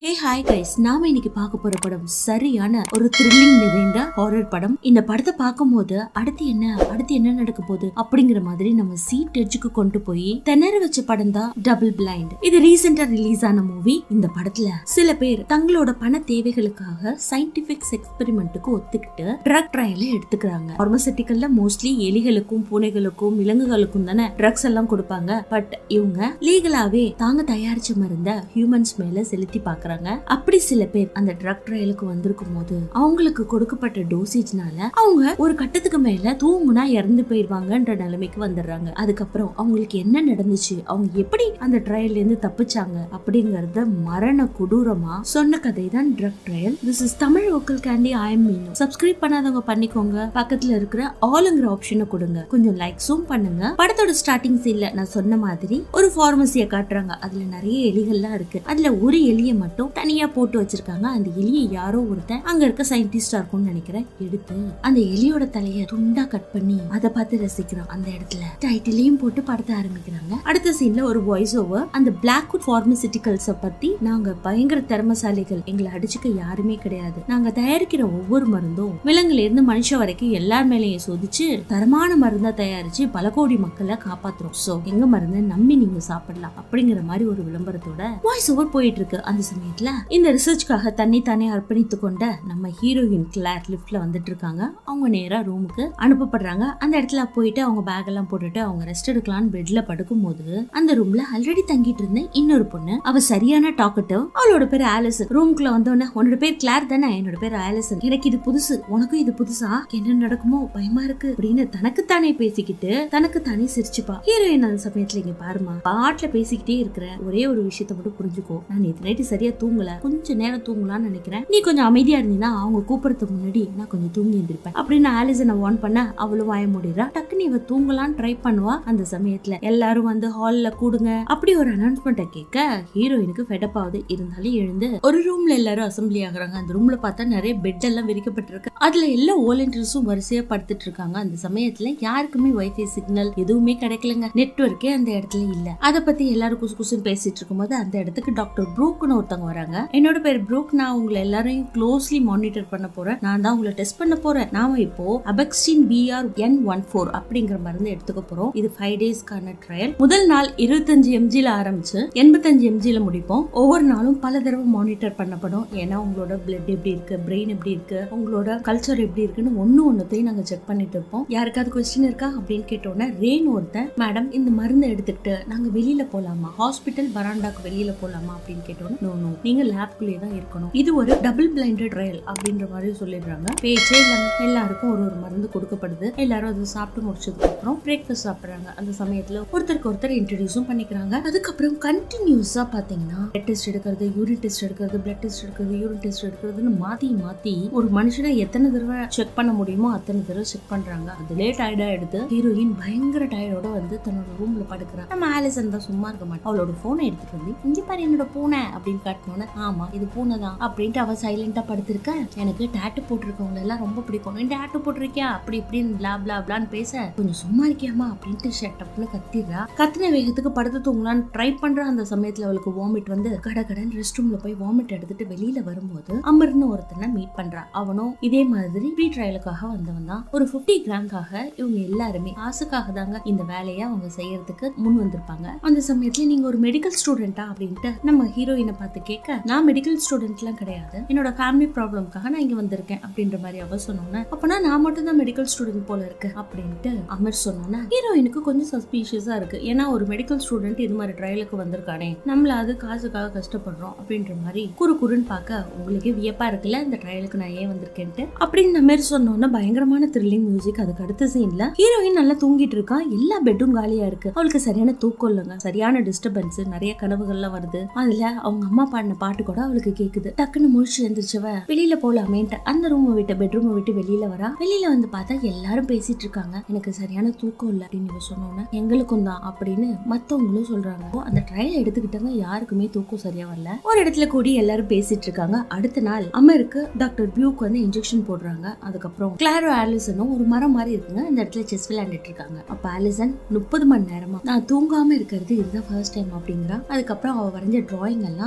hey hi guys நாம இன்னைக்கு பார்க்க போற படம் சரியான ஒரு த்ரில்லிங் நிறைந்த ஹாரர் படம் இந்த படத்தை பார்க்கும்போது அடுத்து என்ன அடுத்து என்ன நடக்க போகுது அப்படிங்கிற மாதிரி நம்ம சீட் எட்ஜுக்கு கொண்டு போய் திணற வச்ச படம் தான் டபுள் பிளைண்ட் இது ரீசெண்டா ரிலீஸ் ஆன மூவி இந்த படத்துல சில பேர் தங்களோட பண தேவைகளுக்காக சயின்டிபிக் எக்ஸ்பெரிமெண்ட்டுக்கு ஒத்துக்கிட்டு ட்ரக் ட்ரையல எடுத்துக்கிறாங்க பார்மசெட்டிக்கல்ல மோஸ்ட்லி எலிகளுக்கும் பூனைகளுக்கும் விலங்குகளுக்கும் தானே ட்ரக்ஸ் எல்லாம் கொடுப்பாங்க பட் இவங்க லீகலாவே தாங்க தயாரிச்ச மருந்த ஹியூமன்ஸ் மேல செலுத்தி பாக்குறாங்க அப்படி சில பேர் அந்த ட்ரக் ட்ரையலுக்கு வந்திருக்கும் போது அவங்களுக்கு கொடுக்கப்பட்ட டோசேஜ்னால அவங்க ஒரு கட்டத்துக்கு மேல தூங்குனா இறந்து போயிருவாங்கன்ற நிலைமைக்கு வந்துடுறாங்க அதுக்கப்புறம் அவங்களுக்கு என்ன நடந்துச்சு அவங்க எப்படி அந்த ட்ரையல்ல இருந்து தப்பிச்சாங்க அப்படிங்கறத மரண கொடூரமா சொன்ன கதை தான் drug trial this is Tamil vocal candy IIM மீனு சப்ஸ்கிரைப் பண்ணாதவங்க பண்ணிக்கோங்க பக்கத்துல இருக்கிற ஆளுங்கிற ஆப்ஷனை கொடுங்க கொஞ்சம் லைக்ஸும் பண்ணுங்க படத்தோட ஸ்டார்டிங் சீன்ல நான் சொன்ன மாதிரி ஒரு ஃபார்மசியை காட்டுறாங்க அதுல நிறைய எலிகள்லாம் இருக்கு அதுல ஒரு எலியை மட்டும் தனியா போட்டு வச்சிருக்காங்க அந்த எலியை யாரோ ஒருத்தன் அங்க இருக்க சயின்டிஸ்டா இருக்கும்னு நினைக்கிறேன் எடுத்து அந்த எலியோட தலைய துண்டா கட் பண்ணி அதை பார்த்து ரசிக்கிறோம் அந்த இடத்துல டைட்டிலையும் போட்டு படத்தை ஆரம்பிக்கிறாங்க அடுத்த சீன்ல ஒரு வாய்ஸ் ஓவர் அந்த பிளாக்வுட் பார்மசிட்டிகல்ஸ பத்தி நாங்க பயங்கர திறமசாலிகள் எங்களை அடிச்சுக்க யாருமே கிடையாது நாங்க தயாரிக்கிற ஒவ்வொரு மருந்தும் விலங்குல இருந்து மனுஷன் வரைக்கும் எல்லார் மேலயும் சோதிச்சு தரமான மருந்தா தயாரிச்சு பல கோடி மக்களை காப்பாத்துறோம் சோ எங்க மருந்தை நம்பி நீங்க சாப்பிடலாம் அப்படிங்கிற மாதிரி ஒரு விளம்பரத்தோட வாய்ஸ் ஓவர் போயிட்டு இருக்கு அந்த சமயத்துல இந்த ரிசர்ச்காக தன்னை தானே அர்ப்பணித்து கொண்ட நம்ம ஹீரோயின் கிளார் லிஃப்ட்ல வந்துட்டு இருக்காங்க அவங்க நேரா ரூமுக்கு அனுப்பப்படுறாங்க அந்த இடத்துல போயிட்டு அவங்க பேக் எல்லாம் போட்டுட்டு அவங்க ரெஸ்ட் எடுக்கலாம்னு பெட்ல படுக்கும் போது அந்த ரூம்ல ஆல்ரெடி தங்கிட்டு இருந்த இன்னொரு பொண்ணு அவ சரியான டாக்கட்டிவ் அவளோட பேர் ஆலிசன் ரூம்குள்ள வந்தோடனே உன்னோட பேர் கிளார் தானே என்னோட பேர் ஆலிசன் எனக்கு இது புதுசு உனக்கும் இது புதுசா என்ன நடக்குமோ பயமா இருக்கு அப்படின்னு தனக்குத்தானே பேசிக்கிட்டு தனக்கு தானே சிரிச்சுப்பா ஹீரோயின் அந்த சமயத்துல இங்க பாருமா பாட்டுல பேசிக்கிட்டே இருக்கிற ஒரே ஒரு விஷயத்த மட்டும் புரிஞ்சுக்கோ நான் நேற்று நைட்டு சரியா தூங்கல கொஞ்ச நேரம் தூங்கலாம்னு நினைக்கிறேன் நீ கொஞ்சம் அமைதியா இருந்தீங்கன்னா அவங்க கூப்பிடறதுக்கு முன்னாடி நான் கொஞ்சம் தூங்கி இருந்திருப்பேன் அப்படின்னு ஆலிசனை வான் பண்ண அவளும் வாய முடிறா டக்குன்னு இவ தூங்கலாம்னு ட்ரை பண்ணுவா அந்த சமயத்துல எல்லாரும் வந்து ஹால்ல கூடுங்க அப்படி ஒரு அனௌன்ஸ்மெண்ட்டை கேட்க ஹீரோயினுக்கு ஃபெடப் ஆகுது இருந்தாலும் எழுந்து ஒரு ரூம்ல எல்லாரும் அசம்பிளி ஆகுறாங்க அந்த ரூம்ல பார்த்தா நிறைய பெட் எல்லாம் விரிக்கப்பட்டிருக்கு அதுல எல்லா வாலண்டியர்ஸும் வரிசையா படுத்துட்டு இருக்காங்க அந்த சமயத்துல யாருக்குமே வைஃபை சிக்னல் எதுவுமே கிடைக்கலங்க நெட்வொர்க்கே அந்த இடத்துல இல்ல அத பத்தி எல்லாரும் குசு குசுன்னு பேசிட்டு இருக்கும்போது அந்த இடத்துக்கு டாக்டர் ப்ரூக்னு ஒருத்தவங்க வராங்க என்னோட பேர் ப்ரூக் நான் உங்களை எல்லாரையும் க்ளோஸ்லி மானிட்டர் பண்ண போறேன் நான் தான் உங்களை டெஸ்ட் பண்ண போறேன் நாம இப்போ அபெக்ஸ்டின் பிஆர் என் ஒன் ஃபோர் அப்படிங்கிற மருந்து எடுத்துக்க போறோம் இது ஃபைவ் டேஸ்க்கான ட்ரையல் முதல் நாள் இருபத்தஞ்சு எம்ஜில ஆரம்பிச்சு எண்பத்தஞ்சு எம்ஜில முடிப்போம் ஒவ்வொரு நாளும் பல தடவை மானிட்டர் பண்ணப்படும் ஏன்னா உங்களோட பிளட் எப்படி இருக்கு பிரெயின் எப்படி இருக்கு உங்களோட கல்ச்சர் எப்படி இருக்குன்னு ஒன்னு ஒன்னத்தையும் நாங்க செக் பண்ணிட்டு இருப்போம் யாருக்காவது கொஸ்டின் இருக்கா அப்படின்னு கேட்டோன்னே ரேன் ஒருத்தன் மேடம் இந்த மருந்தை எடுத்துக்கிட்டு நாங்க வெளியில போலாமா ஹாஸ்பிட்டல் பராண்டாக்கு வெளியில போலாமா அப்படின்னு கேட்டோன்னே நோ நோ நீங்க லேப்குள்ளேயே தான் இருக்கணும் இது ஒரு டபுள் பிளைண்டட் ட்ரையல் அப்படின்ற மாதிரி சொல்லிடுறாங்க பேச்சே இல்லாம எல்லாருக்கும் ஒரு ஒரு மருந்து கொடுக்கப்படுது எல்லாரும் அதை சாப்பிட்டு முடிச்சதுக்கு அப்புறம் பிரேக்ஃபாஸ்ட் சாப்பிடுறாங்க அந்த சமயத்துல ஒருத்தருக்கு ஒருத்தர் இன்ட்ரடியூஸும் பண்ணிக்கிறாங்க அதுக்கப்புறம் கண்டினியூஸா பாத்தீங்கன்னா பிளட் டெஸ்ட் எடுக்கிறது யூரின் டெஸ்ட் எடுக்கிறது பிளட் டெஸ்ட் எடுக்கிறது யூரின் டெஸ்ட் எடுக்கிறதுன்னு மாத்தி மாத்தி ஒரு மனுஷனை எத்தனை தடவை செக் பண்ண முடியுமோ அத்தனை தடவை செக் பண்றாங்க அது லேட் ஆயிடா எடுத்து ஹீரோயின் பயங்கர டயர்டோட வந்து தன்னோட ரூம்ல படுக்கிறா நம்ம ஆலிசன் தான் சும்மா இருக்க மாட்டோம் அவளோட போனை எடுத்துட்டு வந்து இங்க பாரு என்னோட பூனை அப்படின்னு காட்டினோன்னே ஆமா இது பூனை தான் அப்படின்ட்டு அவ சைலண்டா படுத்திருக்க எனக்கு டேட்டு போட்டிருக்கவங்க எல்லாம் ரொம்ப பிடிக்கும் நீ டேட்டு போட்டிருக்கியா அப்படி இப்படின்னு பிளா பிளா பிளான்னு பேச கொஞ்சம் சும்மா இருக்கியாமா அப்படின்ட்டு ஷட்டப்னு கத்திடுறா கத்தின வேகத்துக்கு படுத்து தூங்கலான்னு ட்ரை பண்ற அந்த சமயத்துல அவளுக்கு வாமிட் வந்து கட கடன் ரெஸ்ட் ரூம்ல போய் வாமிட் எடுத்துட்டு வெளியில வரும்போது அமர்னு ஒருத்தனை மீட் பண்றா அவனும் இதே மாதிரி ப்ரீ ட்ரையலுக்காக வந்தவன் தான் ஒரு பிப்டி கிராம்காக இவங்க எல்லாருமே காசுக்காக தாங்க இந்த வேலையை அவங்க செய்யறதுக்கு முன் வந்திருப்பாங்க அந்த சமயத்துல நீங்க ஒரு மெடிக்கல் ஸ்டூடெண்டா அப்படின்ட்டு நம்ம ஹீரோயினை பார்த்து கேட்க நான் மெடிக்கல் ஸ்டூடெண்ட்லாம் கிடையாது என்னோட ஃபேமிலி ப்ராப்ளம்காக நான் இங்க வந்திருக்கேன் அப்படின்ற மாதிரி அவ சொன்னோன்னே அப்பனா நான் மட்டும் தான் மெடிக்கல் ஸ்டூடெண்ட் போல இருக்கு அப்படின்ட்டு அமர் சொன்னோன்னே ஹீரோயினுக்கு கொஞ்சம் சஸ்பீஷியஸா இருக்கு ஏன்னா ஒரு மெடிக்கல் ஸ்டூடெண்ட் இது மாதிரி ட்ரையலுக்கு வந்திருக்கானே நம்மள அது காசுக்காக கஷ்டப்படுறோம் அப்படின்ற மாதிரி குறு குறுன்னு பார்க்க உங்களுக்கு வியப்பா இருக்குல்ல இந்த ட்ரையலுக்கு நான் ஏன் வந்திருக்கேன்ட்டு அப்படின்னு நம்ம சொன்னோன்னா பயங்கரமான த்ரில்லிங் மியூசிக் அதுக்கு அடுத்த சீன்ல ஹீரோயின் நல்லா தூங்கிட்டு இருக்கா எல்லா பெட்டும் காலியா இருக்கு அவளுக்கு சரியான தூக்கம் இல்லைங்க சரியான டிஸ்டர்பன்ஸ் நிறைய கனவுகள்லாம் வருது அதுல அவங்க அம்மா பாடின பாட்டு கூட அவளுக்கு கேக்குது டக்குன்னு முழிச்சு எழுந்திரிச்சவ வெளியில போலாமேன்ட்டு அந்த ரூமை விட்டு பெட்ரூமை விட்டு வெளியில வரா வெளியில வந்து பார்த்தா எல்லாரும் பேசிட்டு இருக்காங்க எனக்கு சரியான தூக்கம் இல்லை அப்படின்னு இவ சொன்னோன்னே எங்களுக்கும் தான் அப்படின்னு மத்தவங்களும் சொல்றாங்க அப்போ அந்த ட்ரையல் எடுத்துக்கிட்டவங்க யாருக்குமே தூக்கம் சரியா வரல ஒரு இடத்துல கூடி எல்லாரும் பேசிட்டு இருக்காங்க அடுத்த நாள் அமருக்கு டாக்டர் பியூக்கு வந்து இன்ஜெக்ஷன் போடுறாங்க அதுக்கப்புறம் கிளாரோ ஆலிசனும் ஒரு மரம் மாதிரி இருக்குங்க இந்த இடத்துல செஸ் விளையாண்டுட்டு இருக்காங்க அப்ப ஆலிசன் முப்பது மணி நேரமா நான் தூங்காம இருக்கிறது இதுதான் ஃபர்ஸ்ட் டைம் அப்படிங்கிறா அதுக்கப்புறம் அவ வரைஞ்ச டிராயிங் எல்லாம் கிளார் பார்த்து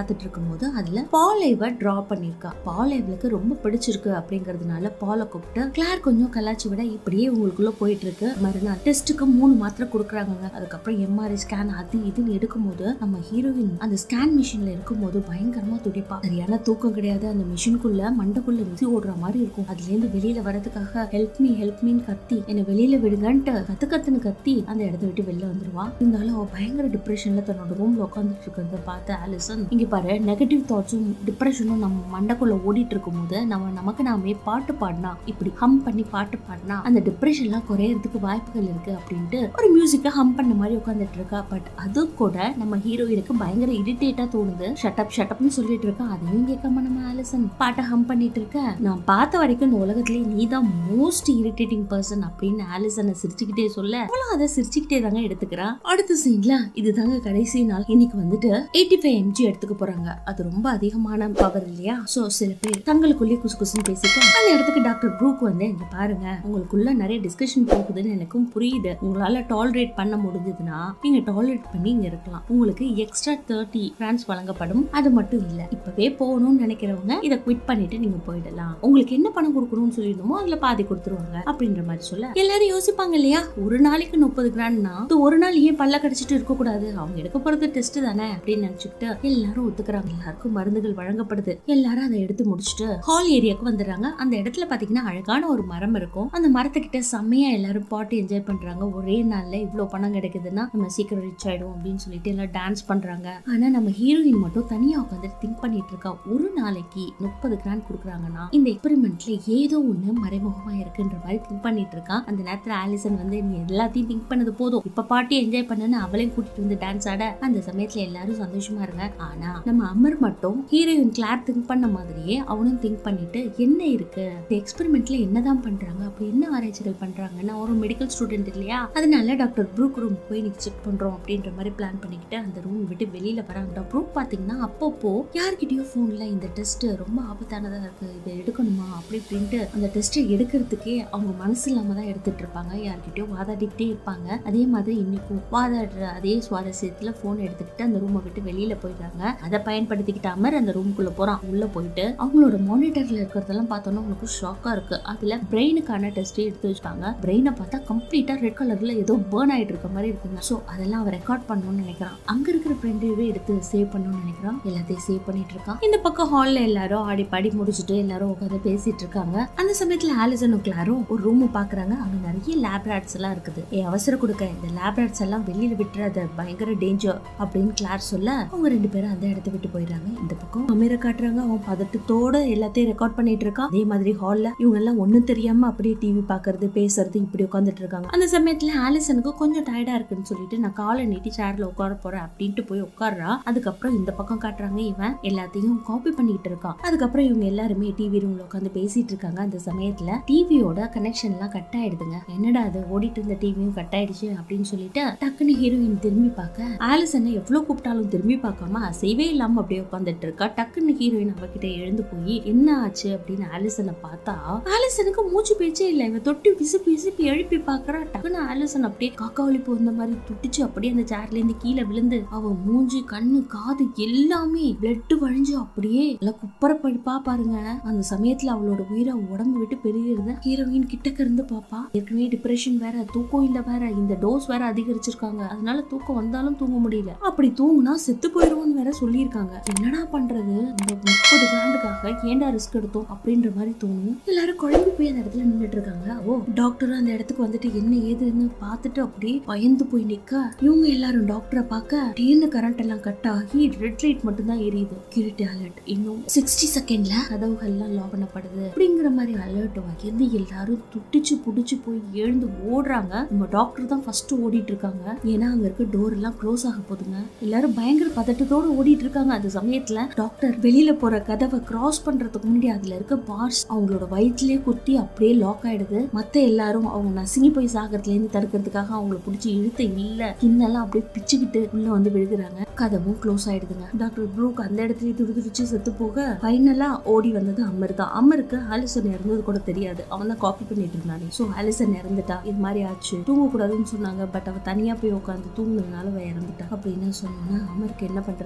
பார்த்துட்டு இருக்கும்போது அதுல பாலைவ டிரா பண்ணிருக்கா பால் இவளுக்கு ரொம்ப பிடிச்சிருக்கு அப்படிங்கறதுனால பாலை கூப்பிட்டு கிளார் கொஞ்சம் கலாச்சி விட இப்படியே உங்களுக்குள்ள போயிட்டு இருக்கு மறுநாள் டெஸ்ட்டுக்கு மூணு மாத்திரை கொடுக்குறாங்க அதுக்கப்புறம் எம்ஆர்ஐ ஸ்கேன் அது இதுன்னு எடுக்கும்போது நம்ம ஹீரோயின் அந்த ஸ்கேன் மிஷின்ல இருக்கும்போது பயங்கரமா துடிப்பா சரியான தூக்கம் கிடையாது அந்த மிஷினுக்குள்ள மண்டைக்குள்ள மிதி ஓடுற மாதிரி இருக்கும் அதுல இருந்து வெளியில வரதுக்காக ஹெல்ப் மீ ஹெல்ப் மீன்னு கத்தி என்ன வெளியில விடுங்கன்ட்டு கத்து கத்துன்னு கத்தி அந்த இடத்த விட்டு வெளில வந்துருவா இருந்தாலும் அவ பயங்கர டிப்ரெஷன்ல தன்னோட ரூம்ல உட்காந்துட்டு இருக்கிறத பார்த்து ஆலிசன் இங்க பாரு நெகட்டிவ் தாட்ஸும் டிப்ரெஷனும் நம்ம மண்டைக்குள்ள ஓடிட்டு இருக்கும்போது நம்ம நமக்கு நாமே பாட்டு பாடினா இப்படி ஹம் பண்ணி பாட்டு பாடினா அந்த டிப்ரெஷன்லாம் குறையறதுக்கு வாய்ப்புகள் இருக்கு அப்படின்ட்டு ஒரு மியூசிக்கை ஹம் பண்ண மாதிரி உட்காந்துட்டு இருக்கா பட் அது கூட நம்ம ஹீரோயினுக்கு பயங்கர இரிட்டேட்டா தோணுது ஷட்டப் ஷட்டப்னு சொல்லிட்டு இருக்கா அதையும் கேட்காம நம்ம ஆலிசன் பாட்டை ஹம் பண்ணிட்டு இருக்க நான் பார்த்த வரைக்கும் இந்த உலகத்திலேயே நீ தான் மோஸ்ட் இரிட்டேட்டிங் பர்சன் அப்படின்னு ஆலிசனை சிரிச்சுக்கிட்டே சொல்ல அவளும் அதை சிரிச்சுக்கிட்டே தாங்க எடுத்துக்கிறா அடுத்த சீன்ல இதுதாங்க கடைசி நாள் இன்னைக்கு வந்துட்டு எயிட்டி ஃபைவ் எம்ஜி எடுத்துக்க போறாங்க அது ரொம்ப அதிகமான பவர் இல்லையா சோ சில பேர் தங்களுக்குள்ளேயே குசு குசுன்னு பேசிட்டு அந்த இடத்துக்கு டாக்டர் ப்ரூக் வந்து இங்க பாருங்க உங்களுக்குள்ள நிறைய டிஸ்கஷன் போகுதுன்னு எனக்கும் புரியுது உங்களால டாலரேட் பண்ண முடிஞ்சதுன்னா நீங்க டாலரேட் பண்ணி இங்க இருக்கலாம் உங்களுக்கு எக்ஸ்ட்ரா தேர்ட்டி பிரான்ஸ் வழங்கப்படும் அது மட்டும் இல்ல இப்பவே போகணும்னு நினைக்கிறவங்க இதை குவிட் பண்ணிட்டு நீங்க போயிடலாம் உங்களுக்கு என்ன பணம் கொடுக்கணும்னு சொல்லியிருந்தோமோ அதுல பாதி கொடுத்துருவாங்க அப்படின்ற மாதிரி சொல்ல எல்லாரும் யோசிப்பாங்க இல்லையா ஒரு நாளைக்கு முப்பது கிராண்ட்னா இது ஒரு நாள் ஏன் பல்ல கடிச்சிட்டு இருக்க கூடாது அவங்க எடுக்க போறது டெஸ்ட் தானே அப்படின்னு நினைச்சுக்கிட்டு எல்லாரும் ஒத்துக்கிறாங்க எல்லாருக்கும் மருந்துகள் வழங்கப்படுது எல்லாரும் அதை எடுத்து முடிச்சுட்டு ஹால் ஏரியாவுக்கு வந்துடுறாங்க அந்த இடத்துல பாத்தீங்கன்னா அழகான ஒரு மரம் இருக்கும் அந்த மரத்துக்கிட்ட செம்மையா எல்லாரும் பாட்டு என்ஜாய் பண்றாங்க ஒரே நாள்ல இவ்வளவு பணம் கிடைக்குதுன்னா நம்ம சீக்கிரம் ரிச் ஆயிடும் அப்படின்னு சொல்லிட்டு எல்லாம் டான்ஸ் பண்றாங்க ஆனா நம்ம ஹீரோயின் மட்டும் தனியா உட்காந்து திங்க் பண்ணிட்டு இருக்கா ஒரு நாளைக்கு முப்பது கிராண்ட் கொடுக்குறாங்கன்னா இந்த எக்ஸ்பெரிமெண்ட்ல ஏதோ ஒண்ணு மறைமுகமா இருக்குன்ற மாதிரி திங்க் பண்ணிட்டு இருக்கா அந்த நேரத்துல ஆலிசன் வந்து நீ எல்லாத்தையும் திங்க் பண்ணது போதும் இப்ப பாட்டி என்ஜாய் பண்ணுன்னு அவளையும் கூட்டிட்டு வந்து டான்ஸ் ஆட அந்த சமயத்துல எல்லாரும் சந்தோஷமா இருங்க ஆனா நம்ம அமர் மட்டும் ஹீரோயின் கிளார் திங்க் பண்ண மாதிரியே அவனும் திங்க் பண்ணிட்டு என்ன இருக்கு இந்த எக்ஸ்பெரிமெண்ட்ல என்னதான் பண்றாங்க அப்படி என்ன ஆராய்ச்சிகள் பண்றாங்கன்னா ஒரு மெடிக்கல் ஸ்டூடெண்ட் இல்லையா அதனால டாக்டர் ப்ரூக் ரூம் போய் இன்னைக்கு செக் பண்றோம் அப்படின்ற மாதிரி பிளான் பண்ணிக்கிட்டு அந்த ரூம் விட்டு வெளியில வராங்க டாக்டர் ப்ரூக் பாத்தீங்கன்னா அப்பப்போ யார்கிட்டயோ போன்ல இந்த டெஸ்ட் ரொம்ப ஆபத்தானதா இருக்கு இதை எடுக்கணுமா அப்படி இப்படின்ட்டு அந்த டெஸ்ட் எடுக்கிறதுக்கே அவங்க மனசு இல்லாம தான் எடுத்துட்டு இருப்பாங்க யார்கிட்டயோ வாதாடிக்கிட்டே இருப்பாங்க அதே மாதிரி இன்னைக்கும் வாதாடுற அதே சுவாரஸ்யத்துல போன் எடுத்துக்கிட்டு அந்த ரூமை விட்டு வெளியில போயிடுறாங்க அதை பயன்படுத்திக்கிட்டு அமர் அந்த ரூமுக்குள்ள போறான் உள்ள போயிட்டு அவங்களோட மானிட்டர்ல இருக்கிறதெல்லாம் பார்த்தோன்னா உங்களுக்கு ஷாக்கா இருக்கு அதுல பிரெயினுக்கான டெஸ்ட் எடுத்து வச்சிருக்காங்க பிரெயினை பார்த்தா கம்ப்ளீட்டா ரெட் கலர்ல ஏதோ பேர்ன் ஆயிட்டு இருக்க மாதிரி இருக்குங்க ஸோ அதெல்லாம் அவன் ரெக்கார்ட் பண்ணணும்னு நினைக்கிறான் அங்க இருக்கிற பிரிண்டவே எடுத்து சேவ் பண்ணணும்னு நினைக்கிறான் எல்லாத்தையும் சேவ் பண்ணிட்டு இருக்கான் இந்த பக்கம் ஹால்ல எல்லாரும் ஆடி பாடி முடிச்சுட்டு எல்லாரும் உட்காந்து பேசிட்டு இருக்காங்க அந்த சமயத்துல ஆலிசனும் கிளாரும் ஒரு ரூம் பாக்குறாங்க அங்க நிறைய லேப் ரேட்ஸ் எல்லாம் இருக்குது ஏ அவசரம் கொடுக்க இந்த லேப் ரேட்ஸ் எல்லாம் வெளியில விட்டுறாத பயங்கர டேஞ்சர் அப்படின்னு கிளார் சொல்ல அவங்க ரெண்டு பேரும் அந்த இடத்த விட்டு போயிடுறாங்க இந்த பக்கம் அமீரை காட்டுறாங்க அவன் பதட்டத்தோட எல்லாத்தையும் ரெக்கார்ட் பண்ணிட்டு இருக்கான் அதே மாதிரி ஹால்ல இவங்க எல்லாம் ஒண்ணும் தெரியாம அப்படியே டிவி பாக்குறது பேசுறது இப்படி உட்காந்துட்டு இருக்காங்க அந்த சமயத்துல ஆலிசனுக்கு கொஞ்சம் டயர்டா இருக்குன்னு சொல்லிட்டு நான் காலை நீட்டி சேர்ல உட்கார போறேன் அப்படின்ட்டு போய் உட்கார்றா அதுக்கப்புறம் இந்த பக்கம் காட்டுறாங்க இவன் எல்லாத்தையும் காப்பி பண்ணிட்டு இருக்கான் அதுக்கப்புறம் இவங்க எல்லாருமே டிவி ரூம்ல உட்காந்து பேசிட்டு இருக்காங்க அந்த சமயத்துல டிவியோட கனெக்ஷன் எல்லாம் கட் ஆயிடுதுங்க என்னடா அது ஓடிட்டு இருந்த டிவியும் கட் ஆயிடுச்சு அப்படின்னு சொல்லிட்டு டக்குன்னு ஹீரோயின் திரும்பி பார்க்க ஆலிசனை எவ்வளவு கூப்பிட்டாலும் திரும்பி பார்க்காம அசைவே இல்லாம அப்படியே உட்காந்துட்டு இருக்கா டக்குன்னு ஹீரோயின் அவகிட்ட எழுந்து போய் என்ன ஆச்சு அப்படின்னு ஆலிசனை பார்த்தா ஆலிசனுக்கு மூச்சு பேச்சே இல்லை இவன் தொட்டு விசுப்பி விசுப்பி எழுப்பி பாக்குறா டக்குன்னு ஆலிசன் அப்படியே காக்காவளி போந்த மாதிரி துட்டிச்சு அப்படியே அந்த சேர்ல இருந்து கீழே விழுந்து அவ மூஞ்சி கண்ணு காது எல்லாமே பிளட் வழிஞ்சு அப்படியே எல்லாம் குப்பர படிப்பா பாருங்க அந்த சமயத்துல அவளோட உயிரை உடம்பு விட்டு பெருகிறது ஹீரோயின் கிட்டக்க இருந்து பாப்பா ஏற்கனவே டிப்ரெஷன் வேற தூக்கம் இல்ல வேற இந்த டோஸ் வேற அதிகரிச்சிருக்காங்க அதனால தூக்கம் வந்தாலும் தூங்க முடியல அப்படி தூங்குனா செத்து போயிடுவோம்னு வேற சொல்லியிருக்காங்க என்னடா பண்றது இந்த முப்பது கிராண்டுக்காக ஏன்டா ரிஸ்க் எடுத்தோம் அப்படின்ற மாதிரி தோணும் எல்லாரும் குழம்பு போய் அந்த இடத்துல நின்னுட்டு இருக்காங்க ஓ டாக்டர் அந்த இடத்துக்கு வந்துட்டு என்ன ஏதுன்னு பார்த்துட்டு அப்படியே பயந்து போய் நிக்க இவங்க எல்லாரும் டாக்டரை பார்க்க திடீர்னு கரண்ட் எல்லாம் கட் ஆகி ரெட் லைட் மட்டும் தான் எரியுது கிரிட்டி அலர்ட் இன்னும் சிக்ஸ்டி செகண்ட்ல கதவுகள் எல்லாம் லாக் பண்ணப்படுது அப்படிங்கிற மாதிரி அலர்ட் வாங்கி எல்லாரும் துட்டிச்சு புடிச்சு போய் எழுந்து ஓடுறாங்க நம்ம டாக்டர் தான் ஃபர்ஸ்ட் ஓடிட்டு இருக்காங்க ஏன்னா அங்க இருக்க டோர் எல்லாம் க்ளோஸ் ஆக போதுங்க எல்லாரும் பயங்கர பதட்டத்தோட ஓடிட்டு இருக்காங்க அந்த சமயத்துல டாக்டர் வெளியில போற கதவை கிராஸ் பண்றதுக்கு முன்னாடி அதுல இருக்க பார்ஸ் அவங்களோட வயிற்றுலயே குத்தி அப்படியே லாக் ஆயிடுது மத்த எல்லாரும் அவங்க நசுங்கி போய் சாகிறதுல இருந்து தடுக்கிறதுக்காக அவங்கள பிடிச்சி இழுத்த இல்ல கிண்ணெல்லாம் அப்படியே பிச்சுக்கிட்டு உள்ள வந்து விழுகுறாங்க கதவும் க்ளோஸ் ஆயிடுதுங்க டாக்டர் ப்ரூக் அந்த இடத்துலயே துடிதுடிச்சு செத்து போக ஃபைனலா ஓடி வந்தது அமர் தான் அமருக்கு ஆலிசன் இறந்தது கூட தெரியாது அவன் தான் காப்பி பண்ணிட்டு இருந்தானே சோ ஆலிசன் இறந்துட்டா இது மாதிரி ஆச்சு தூங்க கூடாதுன்னு சொன்னாங்க பட் அவ தனியா போய் உட்காந்து தூங்குனதுனால அவ இறந்துட்டா அப்படின்னு சொன்னா அமருக்கு என்ன பண்றதுன்னே தெரியல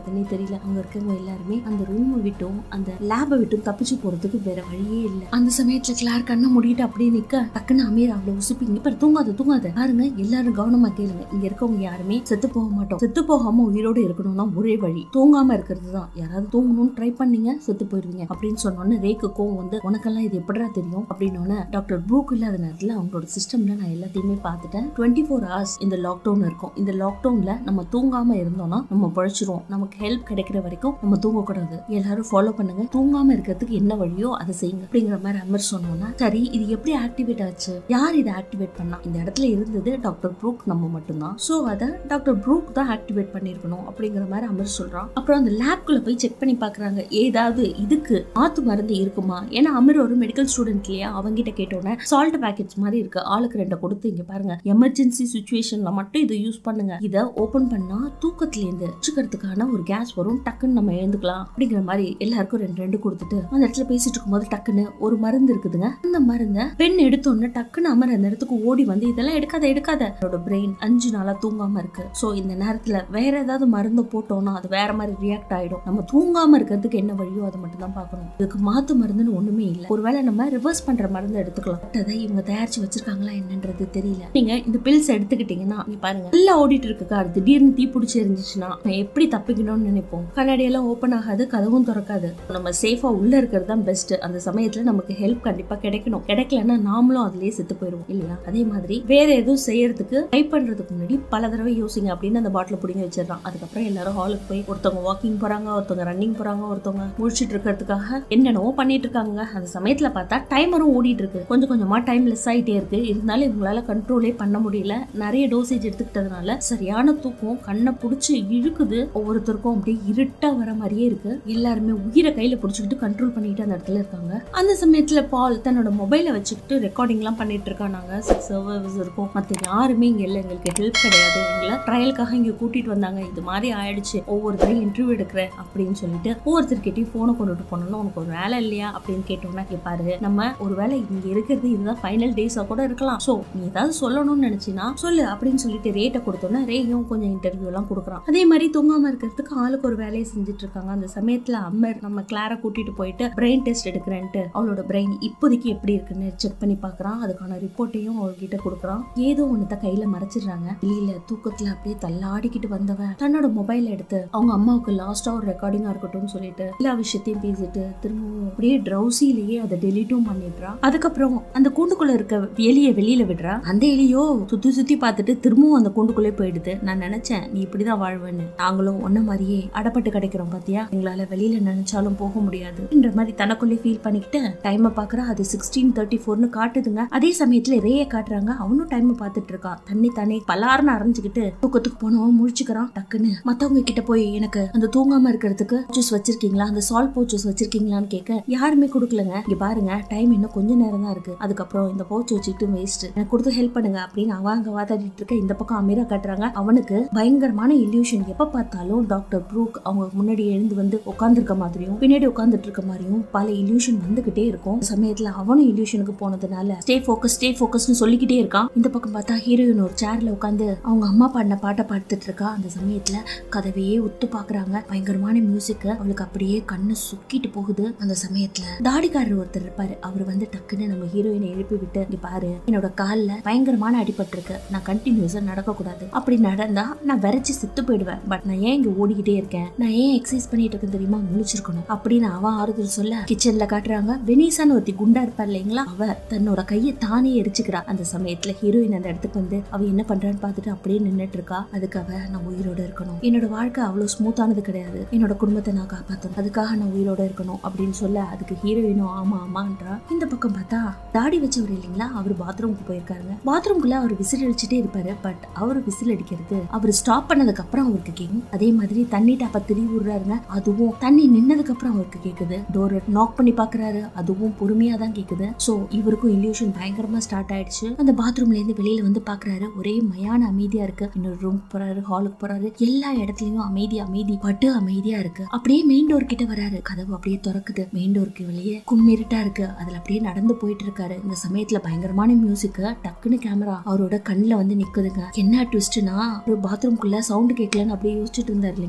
முடியல அங்க இருக்கவங்க எல்லாருமே அந்த ரூம் விட்டும் அந்த லேபை விட்டும் தப்பிச்சு போறதுக்கு வேற வழியே இல்ல அந்த சமயத்துல கிளார் கண்ணை மூடிட்டு அப்படியே நிக்க டக்குன்னு அமீர் அவளை உசுப்பிங்க இப்ப தூங்காத தூங்காத பாருங்க எல்லாரும் கவனமா கேளுங்க இங்க இருக்கவங்க யாருமே செத்து போக மாட்டோம் செத்து போகாம உயிரோட இருக்கணும்னா ஒரே வழி தூங்காம இருக்கிறது தான் யாராவது தூங்கணும்னு ட்ரை பண்ணீங்க செத்து போயிருவீங்க அப்படின்னு சொன்னோன்னே ரேக்கு கோவம் வந்து உனக்கெல்லாம் இது எப்படிடா தெரியும் அப்படின்னு டாக்டர் ப்ரூக் இல்லாத நேரத்துல அவங்களோட சிஸ்டம்ல நான் எல்லாத்தையுமே பார்த்துட்டேன் டுவெண்ட்டி ஃபோர் ஹவர்ஸ் இந்த லாக்டவுன் இருக்கும் இந்த லாக்டவுன்ல நம்ம தூங்காம இருந்தோம்னா நம்ம பழச்சிருவோம் நமக்கு ஹெல்ப் கிடைக்கிற வரைக்கும் நம்ம தூங்கக்கூடாது எல்லாரும் ஃபாலோ பண்ணுங்க தூங்காம இருக்கிறதுக்கு என்ன வழியோ அதை செய்யுங்க அப்படிங்கிற மாதிரி அமர் சொன்னோன்னா சரி இது எப்படி ஆக்டிவேட் ஆச்சு யார் இதை ஆக்டிவேட் பண்ணா இந்த இடத்துல இருந்தது டாக்டர் ப்ரூக் நம்ம மட்டும்தான் சோ அதை டாக்டர் ப்ரூக் தான் ஆக்டிவேட் பண்ணிருக்கணும் அப்படிங்கிற மாதிரி அமர் சொல்றான் அப்புறம் அந்த லேப்குள்ள போய் செக் பண்ணி பாக்குறாங்க ஏதாவது இதுக்கு மாத்து மருந்து இருக்குமா ஏன்னா அமர் ஒரு மெடிக்கல் ஸ்டூடெண்ட் இல்லையா அவங்கிட்ட கேட்டோன்னே சால்ட் பேக்கெட்ஸ் மாதிரி இருக்கு ஆளுக்கு ரெண்டை கொடுத்து இங்க பாருங்க எமர்ஜென்சி சுச்சுவேஷன்ல மட்டும் இதை யூஸ் பண்ணுங்க இதை ஓபன் பண்ணா தூக்கத்துல இருந்து வச்சுக்கிறதுக்கான ஒரு கேஸ் வரும் டக்குன்னு நம்ம எழுந்துக்கலாம் அப்படிங்கிற மாதிரி எல்லாருக்கும் ரெண்டு ரெண்டு கொடுத்துட்டு அந்த இடத்துல பேசிட்டு இருக்கும்போது டக்குன்னு ஒரு மருந்து இருக்குதுங்க அந்த மருந்தை பெண் எடுத்தோன்னே டக்குன்னு அமர் அந்த இடத்துக்கு ஓடி வந்து இதெல்லாம் எடுக்காத எடுக்காத என்னோட பிரெயின் அஞ்சு நாளா தூங்காம இருக்கு சோ இந்த நேரத்துல வேற ஏதாவது மருந்து போட்டோம்னா அது வேற மாதிரி ரியாக்ட் ஆயிடும் நம்ம தூங்காம இருக்கிறதுக்கு என்ன வழியோ அதை மட்டும் தான் பார்க்கணும் இதுக்கு மாத்து மருந்துன்னு ஒண்ணுமே இல்லை ஒருவேளை நம்ம ரிவர்ஸ் பண்ற மருந்து எடுத்துக்கலாம் பட் அதை இவங்க தயாரிச்சு வச்சிருக்காங்களா என்னன்றது தெரியல நீங்க இந்த பில்ஸ் எடுத்துக்கிட்டீங்கன்னா நீங்க பாருங்க நல்லா ஓடிட்டு இருக்கு கார் திடீர்னு தீ பிடிச்சி இருந்துச்சுன்னா நம்ம எப்படி தப்பிக்கணும்னு நினைப்போம் கண்ணாடி எல்லாம் ஓப்பன் ஆகாது கதவும் திறக்காது நம்ம சேஃபா உள்ள இருக்கிறது தான் பெஸ்ட் அந்த சமயத்துல நமக்கு ஹெல்ப் கண்டிப்பா கிடைக்கணும் கிடைக்கலன்னா நாமளும் அதுலயே செத்து போயிடுவோம் இல்லையா அதே மாதிரி வேற எதுவும் செய்யறதுக்கு ட்ரை பண்றதுக்கு முன்னாடி பல தடவை யோசிங்க அப்படின்னு அந்த பாட்டில பிடிங்க வச்சிடறான் அதுக்கப்புறம் எல்லாரும் ஹாலுக்கு போய் ஒருத்தவங்க வாக்கிங் போறாங்க ஒருத்தவங்க ரன்னிங் போறாங்க ஒருத்தவங்க முடிச்சிட்டு இருக்கிறதுக்காக என்னென்னவோ பண்ணிட்டு இருக்காங்க அந்த சமயத்துல பார்த்தா டைமரும் ஓடிட்டு இருக்கு கொஞ்சம் கொஞ்சமா டைம் லெஸ் ஆயிட்டே இருக்கு இருந்தாலும் இவங்களால கண்ட்ரோலே பண்ண முடியல நிறைய டோசேஜ் எடுத்துக்கிட்டதுனால சரியான தூக்கம் கண்ணை புடிச்சு இழுக்குது ஒவ்வொருத்தருக்கும் அப்படியே இருட்டா வர மாதிரியே இருக்கு எல்லாருமே உயிரை கையில புடிச்சுக்கிட்டு கண்ட்ரோல் பண்ணிட்டு அந்த இடத்துல இருக்காங்க அந்த சமயத்துல பால் தன்னோட மொபைலை வச்சுக்கிட்டு ரெக்கார்டிங் எல்லாம் பண்ணிட்டு இருக்கா நாங்க சிக்ஸ் சர்வர்ஸ் இருக்கும் மத்த யாருமே இங்க இல்ல எங்களுக்கு ஹெல்ப் கிடையாது எங்களை ட்ரையலுக்காக இங்க கூட்டிட்டு வந்தாங்க இது மாதிரி ஆயிடுச்சு ஒவ்வொருத்தரையும் இன்டர்வியூ எடுக்கிறேன் அப்படின்னு சொல்லிட்டு ஒவ்வொருத்தர்கிட்டயும் போனை கொண்டுட்டு போனோம்னா உனக்கு ஒரு வேலை இல்லையா அப்படின்னு கேட்டோம்னா இங்க பாரு நம்ம ஒரு வேலை இங்க இருக்கிறது இதுதான் ஃபைனல் டேஸா கூட இருக்கலாம் சோ நீ ஏதாவது சொல்லணும்னு நினைச்சினா சொல்லு அப்படின்னு சொல்லிட்டு ரேட்டை கொடுத்தோன்னா ரேயும் கொஞ்சம் இன்டர்வியூ எல்லாம் கொடுக்குறான் அதே மாதிரி தூங்காம இருக்கிறதுக்கு ஆளுக்கு ஒரு வேலையை செஞ்சுட்டு இருக்காங்க அந்த சமயத்துல அம்மர் நம்ம கிளாரை கூட்டிட்டு போயிட்டு பிரெயின் டெஸ்ட் எடுக்கிறேன்ட்டு அவளோட பிரெயின் இப்போதைக்கு எப்படி இருக்குன்னு செக் பண்ணி பார்க்கறான் அதுக்கான ரிப்போர்ட்டையும் அவள்கிட்ட கொடுக்குறான் ஏதோ ஒன்னத கையில மறைச்சிடுறாங்க வெளியில தூக்கத்துல அப்படியே தள்ளாடிக்கிட்டு வந்தவன் தன்னோட மொபைல் எடுத்து அவங்க அம்மாவுக்கு லாஸ்டா ஒரு ரெக்கார்டிங்கா இருக்கட்டும்னு சொல்லிட்டு எல்லா விஷயத்தையும் பேசிட்டு திரும்பவும் அப்படியே ட்ரௌசிலேயே அதை டெலிட்டும் பண்ணிடுறா அதுக்கப்புறம் அந்த கூண்டுக்குள்ள இருக்க எலிய வெளியில விடுறா அந்த எலியோ சுத்தி சுத்தி பார்த்துட்டு திரும்பவும் அந்த கூண்டுக்குள்ளே போயிடுது நான் நினைச்சேன் நீ இப்படிதான் வாழ்வேன்னு நாங்களும் ஒன்ன மாதிரியே அடப்பட்டு கிடைக்கிறோம் பாத்தியா எங்களால வெளியில நினைச்சாலும் போக முடியாது என்ற மாதிரி தனக்குள்ளே ஃபீல் பண்ணிக்கிட்டு டைமை பாக்குறா அது சிக்ஸ்டீன் தேர்ட்டி ஃபோர்னு காட்டுதுங்க அதே சமயத்துல ரேய காட்டுறாங்க அவனும் டைம் பார்த்துட்டு இருக்கான் தண்ணி தானே பலார்னு அரைஞ்சுக்கிட்டு தூக்கத்துக்கு போனவன் முழிச்சுக்கிறான் டக்குன்னு மத்தவங்க கிட்ட போய் எனக்கு அந்த தூங்காம இருக்கிறதுக்கு ஜூஸ் வச்சிருக்கீங்களா அந்த சால்ட் பவுச்சஸ் வச்சிருக்கீங்களான்னு கேட்க யாருமே கொடுக்கலங்க இங்க பாருங்க டைம் இன்னும் கொஞ்ச நேரம் தான் இருக்கு அதுக்கப்புறம் இந்த பவுச் வச்சுக்கிட்டு வேஸ்ட் எனக்கு கொடுத்து ஹெல்ப் பண்ணுங்க அப்படின்னு அவன் அங்க வாதாடிட்டு இருக்க இந்த பக்கம் அமீரா காட்டுறாங்க அவனுக்கு பயங்கரமான இல்யூஷன் எப்ப பார்த்தாலும் டாக்டர் ப்ரூக் அவங்க முன்னாடி எழுந்து வந்து உட்கார்ந்துருக்க மாதிரியும் பின்னாடி உட்கார்ந்துட்டு இருக்க மாதிரியும் பல இல்யூஷன் வந்துகிட்டே இருக்கும் அந்த சமயத்துல அவனும் இல்யூஷனுக்கு போனதுனால ஸ்டே ஃபோக்கஸ் ஸ்டே ஃபோக்கஸ்னு சொல்லிக்கிட்டே இருக்கான் இந்த பக்கம் பார்த்தா ஹீரோயின் ஒரு சேர்ல உட்காந்து அவங்க அம்மா பாடின பாட்டை பாடுத்துட்டு இருக்கா அந்த சமயத்துல கதவையே உத்து பாக்குறாங்க பயங்கரமான மியூசிக் அவளுக்கு அப்படியே கண்ணு சுக்கிட்டு போகுது அந்த சமயத்துல தாடிக்காரர் ஒருத்தர் இருப்பாரு அவர் வந்து டக்குன்னு நம்ம ஹீரோயினை எழுப்பி விட்டு இங்க பாரு என்னோட கால்ல பயங்கரமான அடிபட்டு இருக்கு நான் கண்டினியூஸா நடக்க கூடாது அப்படி நடந்தா நான் விரைச்சு செத்து போயிடுவேன் பட் நான் ஏன் இங்க ஓடிக்கிட்டே இருக்கேன் நான் ஏன் எக்ஸசைஸ் பண்ணிட்டு இருக்கேன் தெரியுமா முழிச்சிருக்கணும் அப்படின்னு அவன் ஆறுதல் சொல்ல கிச்சன்ல காட்டுறாங்க வெனிசான்னு ஒருத்தி குண்டா இருப்பா இல்லைங்களா அவ தன்னோட கையை தானே எரிச்சுக்கிறா அந்த சமயத்துல ஹீரோயின் அந்த இடத்துக்கு வந்து அவ என்ன பண்றான்னு பார்த்துட்டு அப்படியே நின்னுட்டு இருக்கா அதுக்கு அவ நான் உயிரோட இருக்கணும் என்னோட வாழ்க்கை அவ்வளவு ஸ்மூத்தானது கிடையாது என்னோட குடும்பத்தை நான் காப்பாத்தணும் அதுக்காக நான் உயிரோட இருக்கணும் அப்படின்னு சொல்ல அதுக்கு ஹீரோயினும் ஆமா ஆமான்றா இந்த பக்கம் பார்த்தா தாடி வச்சவர் இல்லைங்களா அவர் பாத்ரூமுக்கு போயிருக்காருங்க பாத்ரூம்குள்ள அவர் விசில் அடிச்சுட்டே இருப்பாரு பட் அவர் விசில் அடிக்கிறது அவர் ஸ்டாப் பண்ணதுக்கு அப்புறம் அவருக்கு கேக்கும் அதே மாதிரி தண்ணி டாப்ப திரும்பி விடுறாருங்க அதுவும் தண்ணி நின்னதுக்கு அப்புறம் அவருக்கு கேக்குது டோர் நாக் பண்ணி பாக்குறாரு அதுவும் பொறுமையா தான் கேக்குது சோ இவருக்கும் இல்யூஷன் பயங்கரமா ஸ்டார்ட் ஆயிடுச்சு அந்த பாத்ரூம்ல இருந்து வெளியில வந்து பாக்குறாரு ஒரே மயான அமைதியா இருக்கு இன்னொரு ரூம் போறாரு ஹாலுக்கு போறாரு எல்லா இடத்துலயும் அமைதி அமைதி பட்டு அமைதியா இருக்கு அப்படியே மெயின் டோர் கிட்ட வராரு கதவு அப்படியே திறக்குது மெயின் டோருக்கு வெளியே கும்மிருட்டா இருக்கு அதுல அப்படியே நடந்து போயிட்டு இருக்காரு இந்த சமயத்துல பயங்கரமான மியூசிக் டக்குன்னு கேமரா அவரோட கண்ணுல வந்து நிக்குதுங்க என்ன ட்விஸ்ட்னா ஒரு பாத்ரூம்குள்ள சவுண்ட் கேட்கலன்னு அப்படியே யோசிச்சுட்டு இருந்தாரு இல்லைங்களா அதே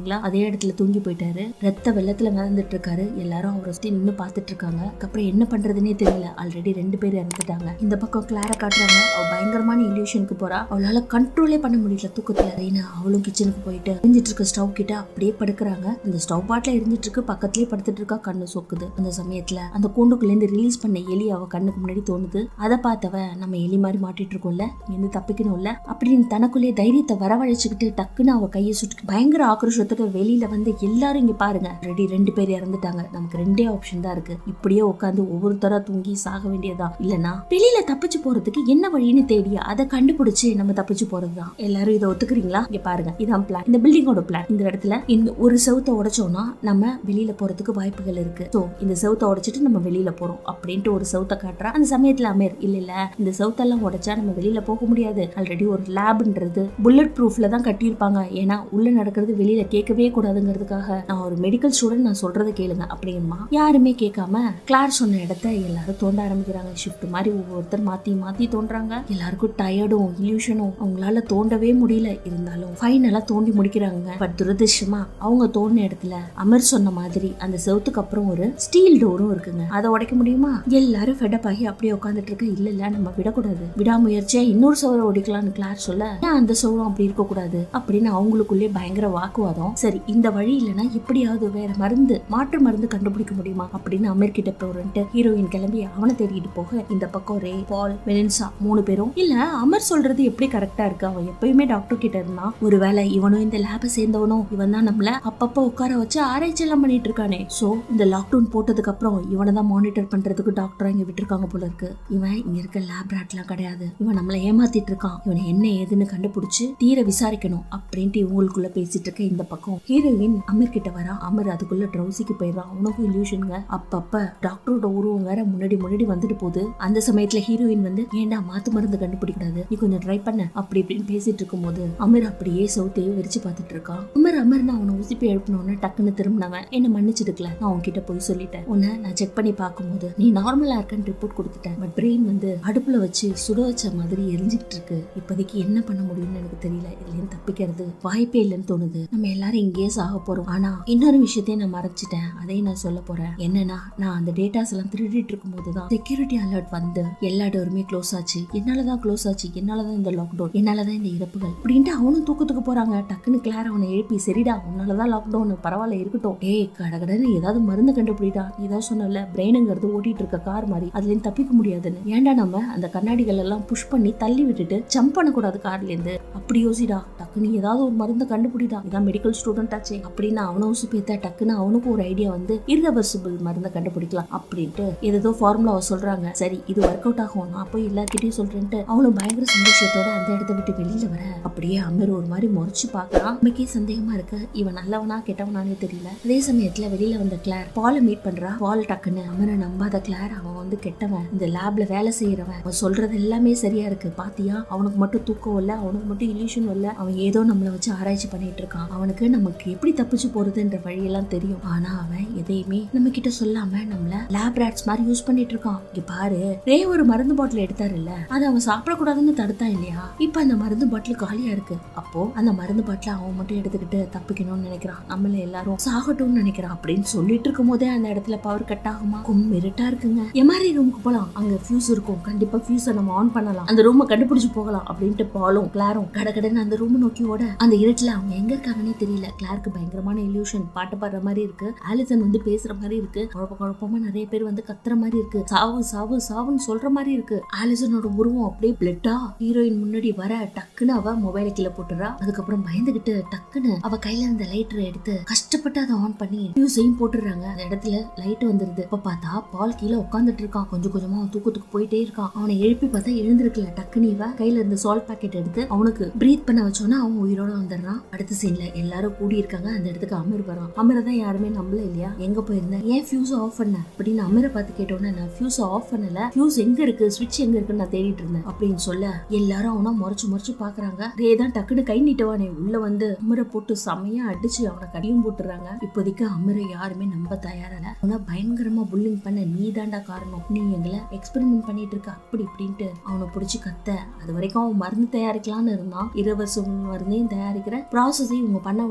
இடத்துல தூங்கி போயிட்டாரு ரத்த வெள்ளத்துல மிதந்துட்டு இருக்காரு எல்லாரும் அவரை சுத்தி நின்னு பாத்துட்டு இருக்காங்க அதுக்கப்புறம் என்ன பண்றதுன்னே தெரியல ஆல்ரெடி ரெண்டு பேர் இறந்துட்டாங்க இந்த பக்கம் கிளார காட்டுறாங்க அவ பயங்கரமான இல்யூஷனுக்கு போறா அவளால கண்ட்ரோலே பண்ண முடியல தூக்கத்துல ரீனா அவளும் கிச்சனுக்கு போயிட்டு எரிஞ்சிட்டு இருக்க ஸ்டவ் கிட்ட அப்படியே படுக்கிறாங்க அந்த ஸ்டவ் பாட்டில எரிஞ்சிட்டு இருக்கு பக்கத்துலயே படுத்துட்டு இருக்கா கண்ணு சொக்குது அந்த சமயத்துல அந்த கூண்டுக்குள்ள இருந்து ரிலீஸ் பண்ண எலி அவ கண்ணுக்கு முன்னாடி தோணுது அதை பார்த்தவ நம்ம எலி மாதிரி மாட்டிட்டு இருக்கோம்ல இருந்து தப்பிக்கணும்ல அப்படின்னு தனக்குள்ளே தைரியத்தை வரவழைச்சுக்கிட்டு டக்குன்னு அவ கையை சுட்டு பயங்கர ஆக்ரோஷத்தோட வெளியில வந்து எல்லாரும் இங்க பாருங்க ரெடி ரெண்டு பேர் இறந்துட்டாங்க நமக்கு ரெண்டே ஆப்ஷன் தான் இருக்கு இப்படியே உட்காந்து ஒவ்வொருத்தரா தூங்கி சாக வேண்டியதா இல்லனா வெளியில தப்பிச்சு போறதுக்கு என்ன வழின்னு தேடி அதை கண்டுபிடிச்சு நம்ம தப்பிச்சு போறதுதான் எல்லாரும் இதை ஒத்துக்கிறீங்களா இங்க பாருங்க இதான் பிளான் இந்த பில்டிங்கோட பிளான் இந்த இடத்துல இந்த ஒரு செவுத்த உடைச்சோம்னா நம்ம வெளியில போறதுக்கு வாய்ப்புகள் இருக்கு சோ இந்த செவுத்த உடைச்சிட்டு நம்ம வெளியில போறோம் அப்படின்ட்டு ஒரு செவுத்த காட்டுறா அந்த சமயத்துல அமீர் இல்ல இல்ல இந்த செவுத்தெல்லாம் உடைச்சா நம்ம வெளியில போக முடியாது ஆல்ரெடி ஒரு லேப்ன்றது புல்லட் ப்ரூஃப்ல தான் கட்டியிருப்பாங்க ஏன்னா உள்ள நடக்கிறது வெளியில கேட்கவே கூடாதுங்கிறதுக்காக நான் ஒரு மெடிக்கல் ஸ்டூடெண்ட் நான் சொல்றதை கேளுங்க அப்படிங்கம்மா யாருமே கேட்காம கிளார் சொன்ன இடத்த எல்லாரும் தோண்ட ஆரம்பிக்கிறாங்க ஷிஃப்ட் மாதிரி ஒவ்வொருத்தர் மாத்தி மாத்தி தோன்றாங்க எல்லாருக்கும் டயர்டும் இல்யூஷனும் அவங்களால தோண்டவே முடியல இருந்தாலும் ஃபைனலா தோண்டி முடிக்கிறாங்க பட் துரதிருஷ்டமா அவங்க தோண்டின இடத்துல அமர் சொன்ன மாதிரி அந்த செவுத்துக்கு அப்புறம் ஒரு ஸ்டீல் டோரும் இருக்குங்க அதை உடைக்க முடியுமா எல்லாரும் ஃபெடப் ஆகி அப்படியே உட்காந்துட்டு இருக்க இல்ல இல்ல நம்ம விடக்கூடாது விடாமுயற்சியா இன்னொரு சவரை ஒடிக்கலாம்னு கிளார் சொல்ல ஏன் அந்த சவரம் அப்படி இருக்க கூடாது அப்படின்னு அவங்களுக்குள்ளே பயங்கர வாக்குவாதம் சரி இந்த வழி இல்லைன்னா எப்படியாவது வேற மருந்து மாற்று மருந்து கண்டுபிடிக்க முடியுமா அப்படின்னு அமீர் கிட்ட போறேன்ட்டு ஹீரோயின் கிளம்பி அவனை தேடிட்டு போக இந்த பக்கம் ரே பால் மெலின்சா மூணு பேரும் இல்ல அமர் சொல்றது எப்படி கரெக்டா இருக்கு அவன் எப்பயுமே டாக்டர் கிட்ட இருந்தான் ஒருவேளை இவனும் இந்த லேப சேர்ந்தவனும் இவன் தான் நம்மள அப்பப்ப உட்கார வச்சு ஆராய்ச்சி எல்லாம் பண்ணிட்டு இருக்கானே சோ இந்த லாக்டவுன் போட்டதுக்கு அப்புறம் இவனை தான் மானிட்டர் பண்றதுக்கு டாக்டர் இங்க விட்டுருக்காங்க போல இருக்கு இவன் இங்க இருக்க லேப் ராட்லாம் கிடையாது இவன் நம்மள ஏமாத்திட்டு இருக்கான் இவனை என்ன ஏதுன்னு கண்டுபிடிச்சு தீர விசாரிக்கணும் அப்படின்ட்டு இவங்களுக்குள்ள பேசிட்டு இருக்க இந்த பக்கம் ஹீரோயின் அமர் கிட்ட வரா அமர் அதுக்குள்ள ட்ரௌசிக்கு போயிடுறான் உனக்கும் இல்யூஷனுங்க அப்பப்ப டாக்டரோட உருவம் வேற முன்னாடி முன்னாடி வந்துட்டு போகுது அந்த சமயத்துல ஹீரோயின் வந்து ஏன்டா மாத்து மருந்து கண்டுபிடிக்கூடாது நீ கொஞ்சம் ட்ரை பண்ண அப்படி இப்படின்னு பேசிட்டு இருக்கும்போது அமர் அப்படியே சவுத்தையே வெறிச்சு பார்த்துட்டு இருக்கான் அமர் அமர்னு அவனை உசிப்பி எழுப்பினோன்னு டக்குன்னு திரும்பினவன் என்ன மன்னிச்சிடுக்கல நான் உன்கிட்ட போய் சொல்லிட்டேன் உன்னை நான் செக் பண்ணி பார்க்கும்போது நீ நார்மலா இருக்கன்னு ரிப்போர்ட் கொடுத்துட்டேன் பட் பிரெயின் வந்து அடுப்புல வச்சு சுட வச்ச மாதிரி எரிஞ்சிட்டு இருக்கு இப்போதைக்கு என்ன பண்ண முடியும்னு எனக்கு தெரியல இதுல இருந்து தப்பிக்கிறது வாய்ப்பே இல்லைன்னு தோணுது நம்ம எல்லாரும் இங்கேயே சாக போறோம் ஆனா இன்னொரு விஷயத்தையும் நான் மறைச்சிட்டேன் அதையும் நான் சொல்ல போறேன் என்னன்னா நான் அந்த டேட்டாஸ் எல்லாம் திருடிட்டு இருக்கும்போது தான் செக்யூரிட்டி அலர்ட் வந்து எல்லா டோருமே க்ளோஸ் ஆச்சு என்னாலதான் க்ளோஸ் ஆச்சு என்னாலதான் இந்த லாக்டவுன் என்னாலதான் இந்த இறப்புகள் அப்படின்ட்டு அவனும் தூக்கத்துக்கு போறாங்க டக்குன்னு கிளார் அவனை எழுப்பி சரிடா உன்னாலதான் லாக்டவுன் பரவாயில்ல இருக்கட்டும் ஏய் கடகடன்னு ஏதாவது மருந்து கண்டுபிடிடா இதான் சொன்னல பிரெயினுங்கிறது ஓட்டிட்டு இருக்க கார் மாதிரி அதுல இருந்து தப்பிக்க முடியாதுன்னு ஏன்டா நம்ம அந்த கண்ணாடிகள் எல்லாம் புஷ் பண்ணி தள்ளி விட்டுட்டு ஜம்ப் பண்ணக்கூடாது கார்ல இருந்து அப்படி யோசிடா டக்குன்னு ஏதாவது ஒரு மருந்து கண்டுபிடிடா இதான் மெடிக்கல் ஸ்டூடெண்ட் ஆச்சே அப்படின்னு அவனும் சுப்பேத்தா டக்குன்னு அவனுக்கும் ஒரு ஐடியா வந்து irreversible மருந்தை கண்டுபிடிக்கலாம் அப்படின்ட்டு ஏதோ ஃபார்முலாவை சொல்றாங்க சரி இது ஒர்க் அவுட் ஆகும் நான் போய் எல்லார்கிட்டயும் சொல்றேன்ட்டு அவனும் பயங்கர சந்தோஷத்தோட அந்த இடத்த விட்டு வெளியில வர அப்படியே அமர் ஒரு மாதிரி முறைச்சு பாக்குறான் நமக்கே சந்தேகமா இருக்கு இவன் நல்லவனா கெட்டவனானே தெரியல அதே சமயத்துல வெளியில வந்த கிளார் பாலை மீட் பண்றா பால் டக்குன்னு அமரை நம்பாத கிளார் அவன் வந்து கெட்டவன் இந்த லேப்ல வேலை செய்யறவன் அவன் சொல்றது எல்லாமே சரியா இருக்கு பாத்தியா அவனுக்கு மட்டும் தூக்கம் இல்ல அவனுக்கு மட்டும் இல்யூஷன் இல்ல அவன் ஏதோ நம்மள வச்சு ஆராய்ச்சி பண்ணிட்டு இருக்கான் அவனுக்கு நமக்கு எப்படி தப்பிச்சு போறதுன்ற வழியெல்லாம் தெரியும் ஆனா அவன் எதையுமே நம்ம கிட்ட சொல்லாம நம்மள லேப் ராட்ஸ் மாதிரி யூஸ் பண்ணிட்டு இருக்கான் இங்க பாரு ரே ஒரு மருந்து பாட்டில் எடுத்தாரு இல்ல அதை அவன் சாப்பிடக்கூடாதுன்னு தடுத்தான் இல்லையா இப்ப அந்த மருந்து பாட்டில் காலியா இருக்கு அப்போ அந்த மருந்து பாட்டில் அவன் மட்டும் எடுத்துக்கிட்டு தப்பிக்கணும்னு நினைக்கிறான் நம்மள எல்லாரும் சாகட்டும்னு நினைக்கிறான் அப்படின்னு சொல்லிட்டு இருக்கும் போதே அந்த இடத்துல பவர் கட் ஆகுமா கும் இருட்டா இருக்குங்க எம்ஆர்ஐ ரூமுக்கு போலாம் அங்க ஃபியூஸ் இருக்கும் கண்டிப்பா ஃபியூஸை நம்ம ஆன் பண்ணலாம் அந்த ரூமை கண்டுபிடிச்சு போகலாம் அப்படின்ட்டு பாலும் கிளாரும் கடகடன்னு அந்த ரூம் நோக்கி ஓட அந்த இருட்டுல அவங்க எங்க இருக்காங்கன்னே தெரியல கிளாருக்கு பயங்கரமான இல்யூஷன் பாட்டு பாடுற மாதிரி இருக்கு ஆலிசன் வந்து பேசுற மாதிரி இருக்கு குழப்ப குழப்பமா நிறைய பேர் வந்து கத்துற மாதிரி இருக்கு சாவு சாவு சாவுன்னு சொல்ற மாதிரி இருக்கு ஆலிசனோட உருவம் அப்படியே பிளட்டா ஹீரோயின் முன்னாடி வர டக்குன்னு அவ மொபைல கீழே போட்டுறா அதுக்கப்புறம் பயந்துகிட்டு டக்குன்னு அவ கையில இருந்த லைட்டரை எடுத்து கஷ்டப்பட்டு அதை ஆன் பண்ணி ஃபியூஸையும் போட்டுடுறாங்க அந்த இடத்துல லைட் வந்துருது இப்ப பார்த்தா பால் கீழே உட்காந்துட்டு இருக்கான் கொஞ்சம் கொஞ்சமா அவன் தூக்கத்துக்கு போயிட்டே இருக்கான் அவனை எழுப்பி பார்த்தா எழுந்திருக்கல டக்குன்னு இவ கையில இருந்த சால்ட் பாக்கெட் எடுத்து அவனுக்கு பிரீத் பண்ண வச்சோன்னா அவன் உயிரோட வந்துடுறான் அடுத்த சீன்ல எல்லாரும் கூடி இருக்காங்க அந்த இடத்துக்கு அமர் வரான் அமரை தான் யாருமே நம்பல இல்லையா எங்க போயிருந்தேன் ஏன் ஃபியூஸ் ஆஃப் பண்ண அப்படின்னு அமரை பார்த்து கேட்டோன்னே நான் ஃபியூஸ் ஆஃப் பண்ணல ஃபியூஸ் எங்க இருக்கு ஸ்விட்ச் எங்க இருக்குன்னு நான் தேடிட்டு இருந்தேன் அப்படின்னு சொல்ல எல்லாரும் அவனை முறைச்சு முறைச்சு பாக்குறாங்க ரே தான் டக்குன்னு கை நீட்டுவானே உள்ள வந்து அமரை போட்டு செமையா அடிச்சு அவனை கடியும் போட்டுறாங்க இப்போதைக்கு அமரை யாருமே நம்ப தயாரில்ல அவனை பயங்கரமா புல்லிங் பண்ண நீ தாண்டா காரணம் நீ எங்களை எக்ஸ்பெரிமெண்ட் பண்ணிட்டு இருக்க அப்படி இப்படின்ட்டு அவனை பிடிச்சி கத்த அது வரைக்கும் அவன் மருந்து தயாரிக்கலாம்னு இருந்தான் இருவசம் மருந்தையும் தயாரிக்கிற ப்ராசஸையும் இவங்க பண்ண விடாம கை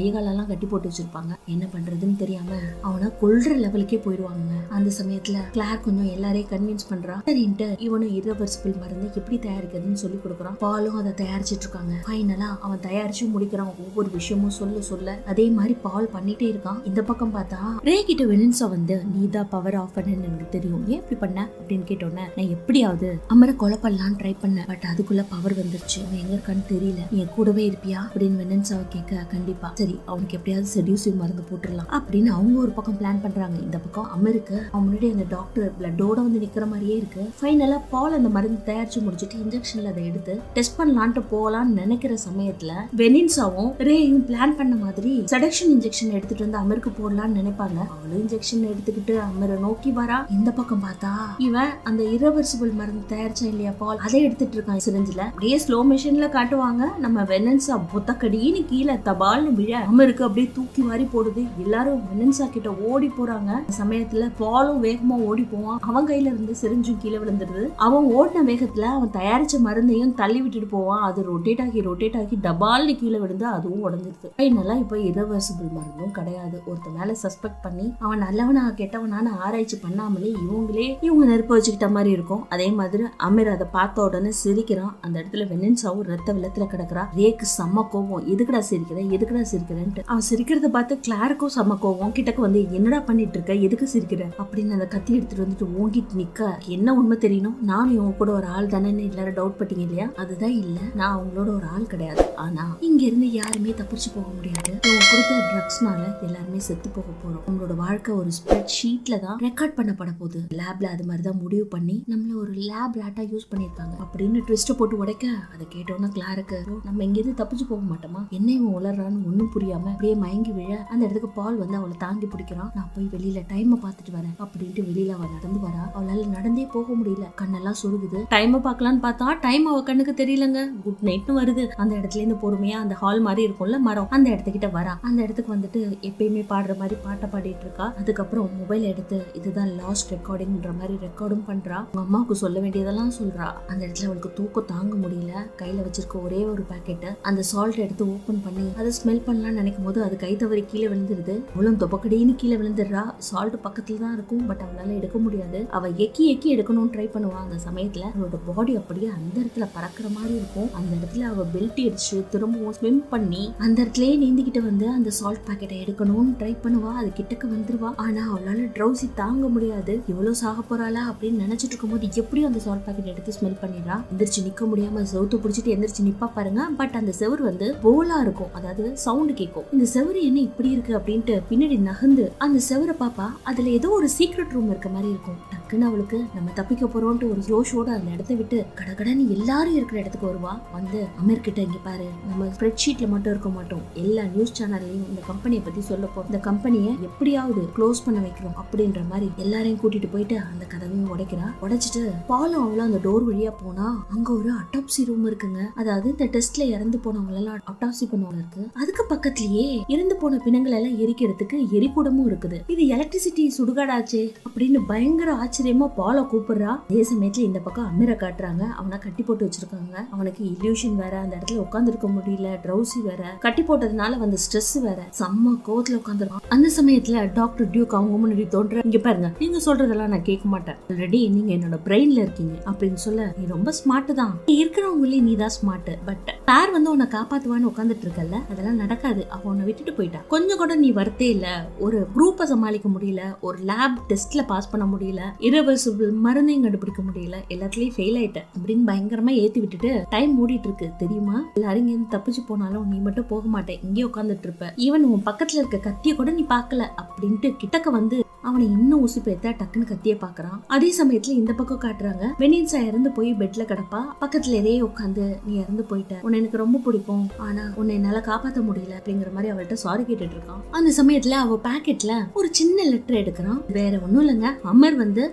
கைய காலெல்லாம் கட்டி போட்டு வச்சிருப்பாங்க என்ன பண்றதுன்னு தெரியாம அவனை கொல்ற லெவலுக்கே போயிடுவாங்க அந்த சமயத்துல கிளார் கொஞ்சம் எல்லாரையும் கன்வின்ஸ் பண்றா சரின்ட்டு இவனும் irreversible மருந்து எப்படி தயாரிக்கிறதுன்னு சொல்லி கொடுக்குறான் பாலும் அதை தயாரிச்சிட்டு இருக்காங்க ஃபைனலா அவன் தயாரிச்சு முடிக்கிறான் ஒவ்வொரு விஷயமும் சொல்ல சொல்ல அதே மாதிரி பால் பண்ணிட்டே இருக்கான் இந்த பக்கம் பார்த்தா ரே கிட்ட வெனின்ஸா வந்து நீதான் பவர் ஆஃப் பண்ணன்னு எனக்கு தெரியும் ஏன் இப்படி பண்ண அப்படின்னு கேட்டோன்னே நான் எப்படியாவது அமரை கொலை பண்ணலாம்னு ட்ரை பண்ணேன் பட் அதுக்குள்ள பவர் வந்துருச்சு அவன் எங்க இருக்கான்னு தெரியல நீ என் கூடவே இருப்பியா அப்படின்னு வெனின்ஸாவை கேட்க கண்டிப்பா சரி அவனுக்கு எப்படியாவது செடியூசிவ் மருந்து போட்டுடலாம் அப்படின்னு அவங்க ஒரு பக்கம் பிளான் பண்றாங்க இந்த பக்கம் அமெரிக்க அவன் முன்னாடி அந்த டாக்டர் பிளட்டோட வந்து நிக்கிற மாதிரியே இருக்கு ஃபைனலா பால் அந்த மருந்து தயாரிச்சு முடிச்சிட்டு இன்ஜெக்ஷன்ல அதை எடுத்து டெஸ்ட் பண்ணலான்ட்டு போகலாம்னு நினைக்கிற சமயத்துல வெனின்ஸாவும் ரேயும் பிளான் பண்ண மாதிரி செடக்ஷன் இன்ஜெக்ஷன் எடுத்துட்டு வந்து அமருக்கு போடலாம்னு நினைப்பாங்க அவளும் இன்ஜெக்ஷன் எடுத்துக்கிட்டு அமரை நோக்கி வரா இந்த பக்கம் பார்த்தா இவன் அந்த இரவர்சிபிள் மருந்து தயாரிச்சான் இல்லையா பால் அதை எடுத்துட்டு இருக்கான் சிரிஞ்சில அப்படியே ஸ்லோ மிஷின்ல காட்டுவாங்க நம்ம வெனன்ஸா புத்தக்கடின்னு கீழே தபால்னு விழ அமருக்கு அப்படியே தூக்கி வாரி போடுது எல்லாரும் வெனன்ஸா கிட்ட ஓடி போறாங்க அந்த சமயத்துல பாலும் வேகமா ஓடி போவான் அவன் கையில இருந்து சிரிஞ்சும் கீழே விழுந்துருது அவன் ஓடின வேகத்துல அவன் தயாரிச்ச மருந்தையும் தள்ளி விட்டுட்டு போவான் அது ரொட்டேட் ஆகி ரொட்டேட் ஆகி டபால்னு கீழே விழுந்து அதுவும் உடஞ்சிருது ஃபைனலா இப்போ இரவர்சிபிள் மருந்தும் கிடையாது ஒருத்த மேல சஸ்பெக்ட் பண்ணி அவன் நல்லவனா கெட்டவனான ஆராய்ச்சி பண்ணாமலே இவங்களே இவங்க நெருப்பு வச்சுக்கிட்ட மாதிரி இருக்கும் அதே மாதிரி அமீர் அதை பார்த்த உடனே சிரிக்கிறான் அந்த இடத்துல வெனின்ஸாவும் ரத்த வெள்ளத்துல கிடக்குறா ரேக்கு செம்ம கோவம் எதுக்குடா சிரிக்கிற எதுக்குடா சிரிக்கிறேன்ட்டு அவன் சிரிக்கிறத பார்த்து கிளாருக்கும் செம்ம கோவம் கிட்டக்க வந்து என்னடா பண்ணிட்டு இருக்க எதுக்கு சிரிக்கிற அப்படின்னு அந்த கத்தி எடுத்துட்டு வந்துட்டு ஓங்கிட்டு நிக்க என்ன உண்மை தெரியணும் நானும் இவங்க கூட ஒரு ஆள் தானேன்னு எல்லாரும் டவுட் பட்டீங்க இல்லையா அதுதான் இல்ல நான் அவங்களோட ஒரு ஆள் கிடையாது ஆனா இங்க இருந்து யாருமே தப்பிச்சு போக முடியாது இவங்க கொடுத்த ட்ரக்ஸ்னால எல்லாருமே செத்து போக போறோம் உங்களோட வாழ்க்கை ஒரு ஸ்ப்ரெட் ஷீட்ல தான் ரெக்கார்ட் பண்ணப்பட போகுது லேப்ல அது மாதிரி தான் முடிவு பண்ணி நம்மள ஒரு லேப் ரேட்டா யூஸ் பண்ணிருக்காங்க அப்படின்னு ட்விஸ்ட் போட்டு உடைக்க அதை கேட்டோன்னா கிளாருக்கு "ஓ, நம்ம இங்க இருந்து தப்பிச்சு போக மாட்டோமா என்ன இவன் உளறான்னு ஒண்ணும் புரியாம அப்படியே மயங்கி விழ அந்த இடத்துக்கு பால் வந்து அவளை தாங்கி பிடிக்கிறான் நான் போய் வெளியில டைமை பார்த்துட்டு வரேன் அப்படின்ட்டு வெளியில அவ நடந்து வரா அவளால நடந்தே போக முடியல கண்ணெல்லாம் சொருகுது டைமை பார்க்கலான்னு பார்த்தா டைம் அவ கண்ணுக்கு தெரியலங்க குட் நைட்னு வருது அந்த இடத்துல இருந்து பொறுமையா அந்த ஹால் மாதிரி இருக்கும்ல மரம் அந்த இடத்துக்கிட்ட வரா அந்த இடத்துக்கு வந்துட்டு எப்பயுமே பாடுற மாதிரி பாட்டை பாடிட்டு இருக்கா அதுக்கப்புறம் மொபைல் எடுத்து இதுதான் லாஸ்ட் ரெக்கார்டிங்ன்ற மாதிரி ரெக்கார்டும் பண்றா அவங்க அம்மாவுக்கு சொல்ல வேண்டியதெல்லாம் சொல்றா அந்த இடத்துல அவளுக்கு தூக்கம் தாங்க முடியல கையில வச்சிருக்க ஒரே ஒரு பாக்கெட் அந்த சால்ட் எடுத்து ஓபன் பண்ணி அதை ஸ்மெல் பண்ணலாம்னு நினைக்கும் போது அது கை தவறி கீழே விழுந்துருது அவளும் தொப்பக்கடின்னு கீழே விழுந்துடுறா சால்ட் பக்கத்துல தான் இருக்கும் பட் அவளால எடுக்க முடியாது அவ எக்கி எக்கி எடுக்கணும்னு ட்ரை பண்ணுவா அந்த சமயத்துல அவளோட பாடி அப்படியே அந்த இடத்துல பறக்கிற மாதிரி இருக்கும் அந்த இடத்துல அவ பெல்ட் அடிச்சு திரும்பவும் ஸ்விம் பண்ணி அந்த இடத்துலயே நீந்திக்கிட்டு வந்து அந்த சால்ட் பாக்கெட்டை எடுக்கணும்னு ட்ரை பண்ணுவா அது கிட்டக்க வந்துருவா ஆனா அவளால ட்ரௌசி தாங்க முடியாது இவ்வளவு சாக போறாளா அப்படின்னு நினைச்சிட்டு இருக்கும்போது எப்படியும் அந்த சால்ட் பாக்கெட் எடுத்து ஸ்மெல் பண்ணிடுறா எந்திரிச்சு நிக்க முடியாம செவுத்து பிடிச்சிட்டு எந்திரிச்சு நிப்பா பாருங்க பட் அந்த செவுரு வந்து போலா இருக்கும் அதாவது சவுண்ட் கேட்கும் இந்த செவுரு என்ன இப்படி இருக்கு அப்படின்ட்டு பின்னாடி நகர்ந்து அந்த செவரை பாப்பா அதுல ஏதோ ஒரு சீக்ரெட் ரூம் இருக்க மாதிரி இருக்கும் டக்குன்னு அவளுக்கு நம்ம தப்பிக்க போறோம்ட்டு ஒரு யோஷோட அந்த இடத்த விட்டு கடகடன்னு எல்லாரும் இருக்கிற இடத்துக்கு வருவா வந்து அமீர் கிட்ட இங்க பாரு நம்ம ஸ்ப்ரெட் ஷீட்ல மட்டும் இருக்க மாட்டோம் எல்லா நியூஸ் சேனல்லையும் இந்த கம்பெனியை பத்தி சொல்ல போறோம் இந்த கம்பெனியை எப்படியாவது க்ளோஸ் பண்ண வைக்கிறோம் அப்படின்ற மாதிரி எல்லாரையும் கூட்டிட்டு போயிட்டு அந்த கதவையும் உடைக்கிறா உடைச்சிட்டு பாலும் அவளும் அந்த டோர் வழியா போனா அங்க ஒரு அட்டாப்சி ரூம் இருக்குங்க அதாவது இந்த டெஸ்ட்ல இறந்து போனவங்க எல்லாம் அட்டாப்சி பண்ணுவாங்க இருக்கு அதுக்கு பக்கத்துலயே இறந்து போன பிணங்கள் எல்லாம் எரிக்கிறதுக்கு எரிக்கூடமும் இருக்குது இது எலக்ட்ரிசிட்டி சுடுகாடாச்சே அப்படின்னு பயங்கர ஆச்சரியமா பாலை கூப்பிடுறா அதே சமயத்துல இந்த பக்கம் அமீரை காட்டுறாங்க அவனை கட்டி போட்டு வச்சிருக்காங்க அவனுக்கு இல்யூஷன் வேற அந்த இடத்துல உட்கார்ந்து இருக்க முடியல ட்ரௌசி வேற கட்டி போட்டதுனால வந்த ஸ்ட்ரெஸ் வேற செம்ம கோவத்துல உட்காந்துருக்கான் அந்த சமயத்துல டாக்டர் டியூக் அவங்க முன்னாடி தோன்ற இங்க பாருங்க நீங்க சொல்றதெல்லாம் நான் கேட்க மாட்டேன் ஆல்ரெடி நீங்க என்னோட பிரெயின்ல இருக்கீங்க அப்படின்னு சொல்ல நீ ரொம்ப ஸ்மார்ட் தான் நீ இருக்கிறவங்களே நீ தான் ஸ்மார்ட் பட் சார் வந்து உன்னை காப்பாத்துவான்னு உட்காந்துட்டு இருக்கல்ல அதெல்லாம் நடக்காது அவ உன்னை விட்டுட்டு போயிட்டா கொஞ்சம் கூட நீ வரத்தே இல்ல ஒரு குரூப்பை சமாளிக்க முடியல ஒரு லேப் டெஸ்ட்ல பாஸ் பண்ண முடியல இரவர்சிபிள் மருந்தையும் கண்டுபிடிக்க முடியல எல்லாத்துலயும் ஃபெயில் ஆயிட்ட அப்படின்னு பயங்கரமா ஏத்தி விட்டுட்டு டைம் மூடிட்டு இருக்கு தெரியுமா எல்லாரும் இங்க இருந்து தப்பிச்சு போனாலும் நீ மட்டும் போக மாட்டே இங்கே உட்காந்துட்டு இருப்ப ஈவன் உன் பக்கத்துல இருக்க கத்திய கூட நீ பார்க்கல அப்படின்ட்டு கிட்டக்க வந்து அவனை இன்னும் உசுப்பேத்த டக்குன்னு கத்திய பாக்குறான் அதே சமயத்துல இந்த பக்கம் காட்டுறாங்க வெனின்சா இறந்து போய் பெட்ல கிடப்பா பக்கத்துல இதே உட்காந்து நீ இறந்து போயிட்ட உன்னை எனக்கு ரொம்ப பிடிக்கும் ஆனா உன்னை என்னால காப்பாத்த முடியல அப்படிங்கிற மாதிரி அவள்கிட்ட சாரி கேட்டுட்டு இருக்கான் அந்த சமயத்துல அவ பாக்கெட்ல ஒரு சின்ன லெட்டர் எடுக்கிறான் வேற ஒண்ணும் இல்லைங்க அமர் வந்து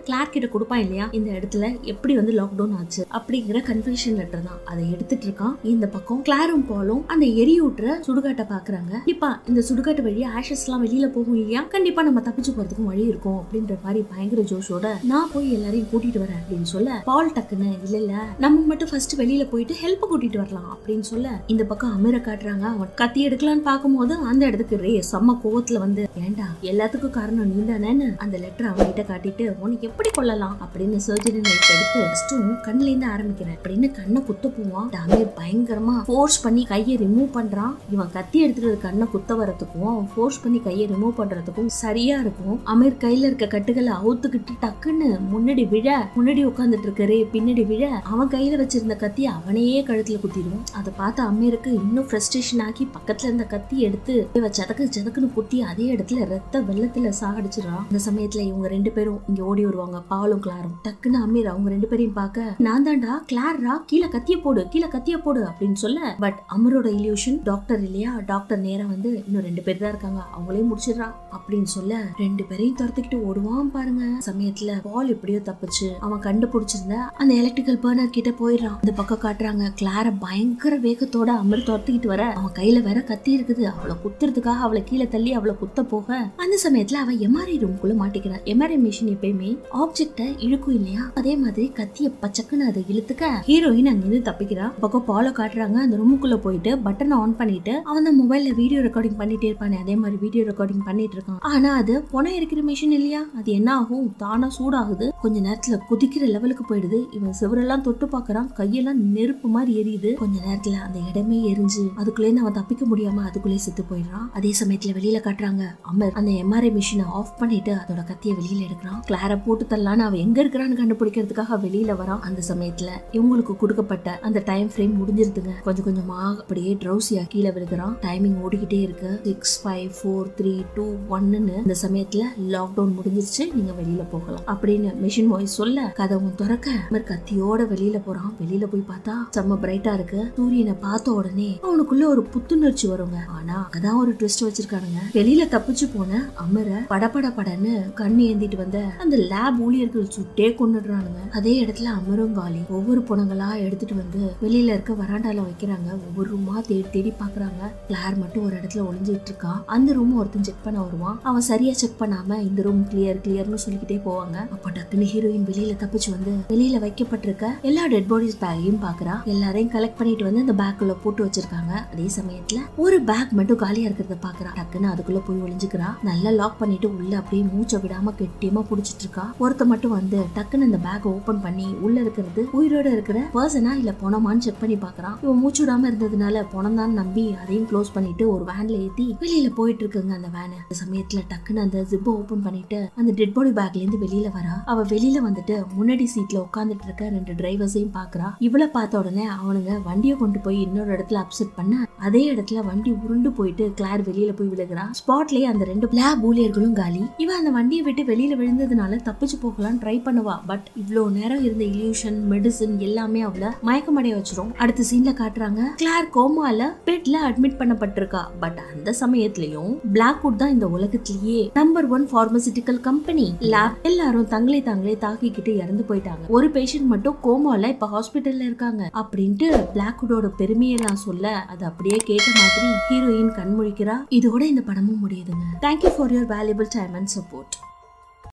கிளார்க் கிட்ட கொடுப்பான் இல்லையா இந்த இடத்துல எப்படி வந்து லாக்டவுன் ஆச்சு அப்படிங்கிற கன்ஃபெஷன் லெட்டர் தான் அதை எடுத்துட்டு இருக்கான் இந்த பக்கம் கிளாரும் பாலும் அந்த எரியூட்டுற சுடுகாட்டை பாக்குறாங்க கண்டிப்பா இந்த சுடுகாட்டு வழியா ஆஷஸ் எல்லாம் வெளியில போகும் இல்லையா கண்டிப்பா நம்ம தப்பிச்சு போறதுக்கும் வழி இருக்கும் அப்படின்ற மாதிரி பயங்கர ஜோஷோட நான் போய் எல்லாரையும் கூட்டிட்டு வரேன் அப்படின்னு சொல்ல பால் டக்குன்னு இல்ல இல்ல நம்ம மட்டும் ஃபர்ஸ்ட் வெளியில போயிட்டு ஹெல்ப் கூட்டிட்டு வரலாம் அப்படின்னு சொல்ல இந்த பக்கம் அமீரை காட்டுறாங்க அவன் கத்தி எடுக்கலான்னு பார்க்கும்போது அந்த இடத்துக்கு ரே செம்ம கோவத்துல வந்து ஏண்டா எல்லாத்துக்கும் காரணம் நீ தானேன்னு அந்த லெட்டர் அவன்கிட்ட காட்டிட்டு உனக்கு எப்படி கொள்ளலாம் அப்படின்னு சர்ஜரி நைட் எடுத்து ஃபர்ஸ்ட்டும் கண்ணுல இருந்து ஆரம்பிக்கிறேன் அப்படின்னு கண்ணை குத்த போவான் அமீர் பயங்கரமா ஃபோர்ஸ் பண்ணி கையை ரிமூவ் பண்றான் இவன் கத்தி எடுத்துட்டு கண்ணை குத்த வரதுக்கும் அவன் ஃபோர்ஸ் பண்ணி கையை ரிமூவ் பண்றதுக்கும் சரியா இருக்கும் அமீர் கையில இருக்க கட்டுகளை அவுத்துக்கிட்டு டக்குன்னு முன்னாடி விழ முன்னாடி உட்காந்துட்டு இருக்கறே பின்னாடி விழ அவன் கையில வச்சிருந்த கத்தி அவனையே கழுத்துல குத்திடும் அதை பார்த்து அமீருக்கு இன்னும் ஃப்ரஸ்ட்ரேஷன் ஆக்கி பக்கத்துல இருந்த கத்தி எடுத்து இவ சதக்கு சதக்குன்னு குத்தி அதே இடத்துல ரத்த வெள்ளத்துல சாகடிச்சிடறான் அந்த சமயத்துல இவங்க ரெண்டு பேரும் இங்க ஓடி வருவாங்க பாலும் கிளாரும் டக்குன்னு அமீர் அவங்க ரெண்டு பேரையும் பார்க்க நான் தான்டா கிளாரா கீழே கத்திய போடு கீழே கத்திய போடு அப்படின்னு சொல்ல பட் அமரோட இல்யூஷன் டாக்டர் இல்லையா டாக்டர் நேரா வந்து இன்னும் ரெண்டு பேர் தான் இருக்காங்க அவங்களையும் முடிச்சிடுறா அப்படின்னு சொல்ல ரெண்டு பேரையும் துரத்திக்கிட்டு ஓடுவான் பாருங்க சமயத்துல பால் எப்படியோ தப்பிச்சு அவன் கண்டுபிடிச்சிருந்த அந்த எலக்ட்ரிக்கல் பர்னர் கிட்ட போயிடுறான் இந்த பக்கம் காட்டுறாங்க கிளார பயங்கர வேகத்தோட அமர் துரத்திக்கிட்டு வர அவன் கையில வேற கத்தி இருக்குது அவளை குத்துறதுக்காக அவளை கீழே தள்ளி அவளை குத்த போக அந்த சமயத்துல அவ எம்ஆர்ஐ ரூம்குள்ள மாட்டிக்கிறான் எம்ஆர்ஐ மிஷின் எப்பயுமே ஆப்ஜெக்ட இழுக்கும் இல்லையா அதே மாதிரி கத்திய பச்சக்குன்னு அதை இழுத்துக்க ஹீரோயின் அங்கிருந்து தப்பிக்கிறா பக்கம் பால காட்டுறாங்க அந்த ரூமுக்குள்ள போயிட்டு பட்டனை ஆன் பண்ணிட்டு அவன் அந்த மொபைல்ல வீடியோ ரெக்கார்டிங் பண்ணிட்டே இருப்பானே அதே மாதிரி வீடியோ ரெக்கார்டிங் பண்ணிட்டு இருக்கான் ஆனா அது புனை இருக்கிற மிஷின் இல்லையா அது என்ன ஆகும் தானா சூடாகுது கொஞ்ச நேரத்துல குதிக்கிற லெவலுக்கு போயிடுது இவன் சிவரெல்லாம் தொட்டு பாக்குறான் கையெல்லாம் நெருப்பு மாதிரி எரியுது கொஞ்ச நேரத்துல அந்த இடமே எரிஞ்சு அதுக்குள்ளே அவன் தப்பிக்க முடியாம அதுக்குள்ளே செத்து போயிடுறான் அதே சமயத்துல வெளியில காட்டுறாங்க அமர் அந்த எம்ஆர்ஐ மிஷினை ஆஃப் பண்ணிட்டு அதோட கத்திய வெளியில எடுக்கிறான் கிளார போட்டு தரலான்னு அவன் எங்க இருக்கிறான்னு கண்டுபிடிக்கிறதுக்காக வெளியில வரான் அந்த சமயத்துல இவங்களுக்கு கொடுக்கப்பட்ட அந்த டைம் ஃப்ரேம் முடிஞ்சிருதுங்க கொஞ்சம் கொஞ்சமா அப்படியே ட்ரௌசியா கீழே விழுகிறான் டைமிங் ஓடிக்கிட்டே இருக்கு six five four three two ஒன்னு இந்த சமயத்துல லாக்டவுன் முடிஞ்சிருச்சு நீங்க வெளியில போகலாம் அப்படின்னு மிஷின் வாய்ஸ் சொல்ல கதவும் திறக்க அமர் கத்தியோட வெளியில போறான் வெளியில போய் பார்த்தா செம்ம பிரைட்டா இருக்கு சூரியனை பார்த்த உடனே அவனுக்குள்ள ஒரு புத்துணர்ச்சி வருங்க ஆனா அதான் ஒரு ட்விஸ்ட் வச்சிருக்கானுங்க வெளியில தப்பிச்சு போன அமர படபட படன்னு கண்ணு ஏந்திட்டு வந்த அந்த லேப் ஊழியர்கள் சுட்டே கொண்டுடுறானுங்க அதே இடத்துல அமரும் காலி ஒவ்வொரு புணங்களா எடுத்துட்டு வந்து வெளியில இருக்க வராண்டால வைக்கிறாங்க ஒவ்வொரு ரூமா தேடி தேடி பாக்குறாங்க கிளார் மட்டும் ஒரு இடத்துல ஒளிஞ்சிட்டு இருக்கான் அந்த ரூம் ஒருத்தன் செக் பண்ண வருவான் அவன் சரியா செக் பண்ணாம இந்த ரூம் கிளியர் கிளியர்னு சொல்லிக்கிட்டே போவாங்க அப்ப டக்குன்னு ஹீரோயின் வெளியில தப்பிச்சு வந்து வெளியில வைக்கப்பட்டிருக்க எல்லா டெட் பாடிஸ் பேக்கையும் பாக்குறா எல்லாரையும் கலெக்ட் பண்ணிட்டு வந்து அந்த பேக்குள்ள போட்டு வச்சிருக்காங்க அதே சமயத்துல ஒரு பேக் மட்டும் காலியா இருக்கிறத பாக்குறா டக்குன்னு அதுக்குள்ள போய் ஒளிஞ்சுக்கிறா நல்லா லாக் பண்ணிட்டு உள்ள அப்படியே மூச்சை விடாம கெட்டியமா புடிச்சிட்டு இருக்கா ஒருத்த மட்டும் வந்து டக்குன்னு அந்த பேக் ஓபன் பண்ணி உள்ள இருக்கிறது உயிரோட இருக்கிற பர்சனா இல்ல பணமான்னு செக் பண்ணி பாக்குறான் இவன் மூச்சு விடாம இருந்ததுனால பணம் தான் நம்பி அதையும் க்ளோஸ் பண்ணிட்டு ஒரு வேன்ல ஏத்தி வெளியில போயிட்டு இருக்குங்க அந்த வேன் அந்த சமயத்துல டக்குன்னு அந்த ஜிப்பை ஓபன் பண்ணிட்டு அந்த டெட் பாடி பேக்ல இருந்து வெளியில வரா அவ வெளியில வந்துட்டு முன்னாடி சீட்ல உட்காந்துட்டு இருக்க ரெண்டு டிரைவர்ஸையும் பாக்குறா இவளை பார்த்த உடனே அவனுங்க வண்டியை கொண்டு போய் இன்னொரு இடத்துல அப்செட் பண்ண அதே இடத்துல வண்டி உருண்டு போயிட்டு கிளார் வெளியில போய் விழுகிறா ஸ்பாட்லயே அந்த ரெண்டு லேப் ஊழியர்களும் காலி இவ அந்த வண்டியை விட்டு வெளியில விழுந்ததுனால தப்பிச்சு போகலாம் ட்ரை பண்ணுவா பட் இவ்வளோ நேரம் இருந்த இல்யூஷன் மெடிசன் எல்லாமே அவளை மயக்கமடைய வச்சிரும் அடுத்த சீன்ல காட்டுறாங்க கிளார் கோமால பெட்ல அட்மிட் பண்ணப்பட்டிருக்கா பட் அந்த சமயத்திலயும் பிளாக்வுட் தான் இந்த உலகத்திலேயே number one pharmaceutical company lab எல்லாரும் தங்களை தாங்களே தாக்கிக்கிட்டு இறந்து போயிட்டாங்க ஒரு பேஷண்ட் மட்டும் கோமால இப்ப ஹாஸ்பிட்டல்ல இருக்காங்க அப்படின்ட்டு பிளாக்வுடோட பெருமையெல்லாம் சொல்ல அது அப்படியே கேட்ட மாதிரி ஹீரோயின் கண்முழிக்கிறா இதோட இந்த படமும் முடியுதுங்க thank you for your valuable time and support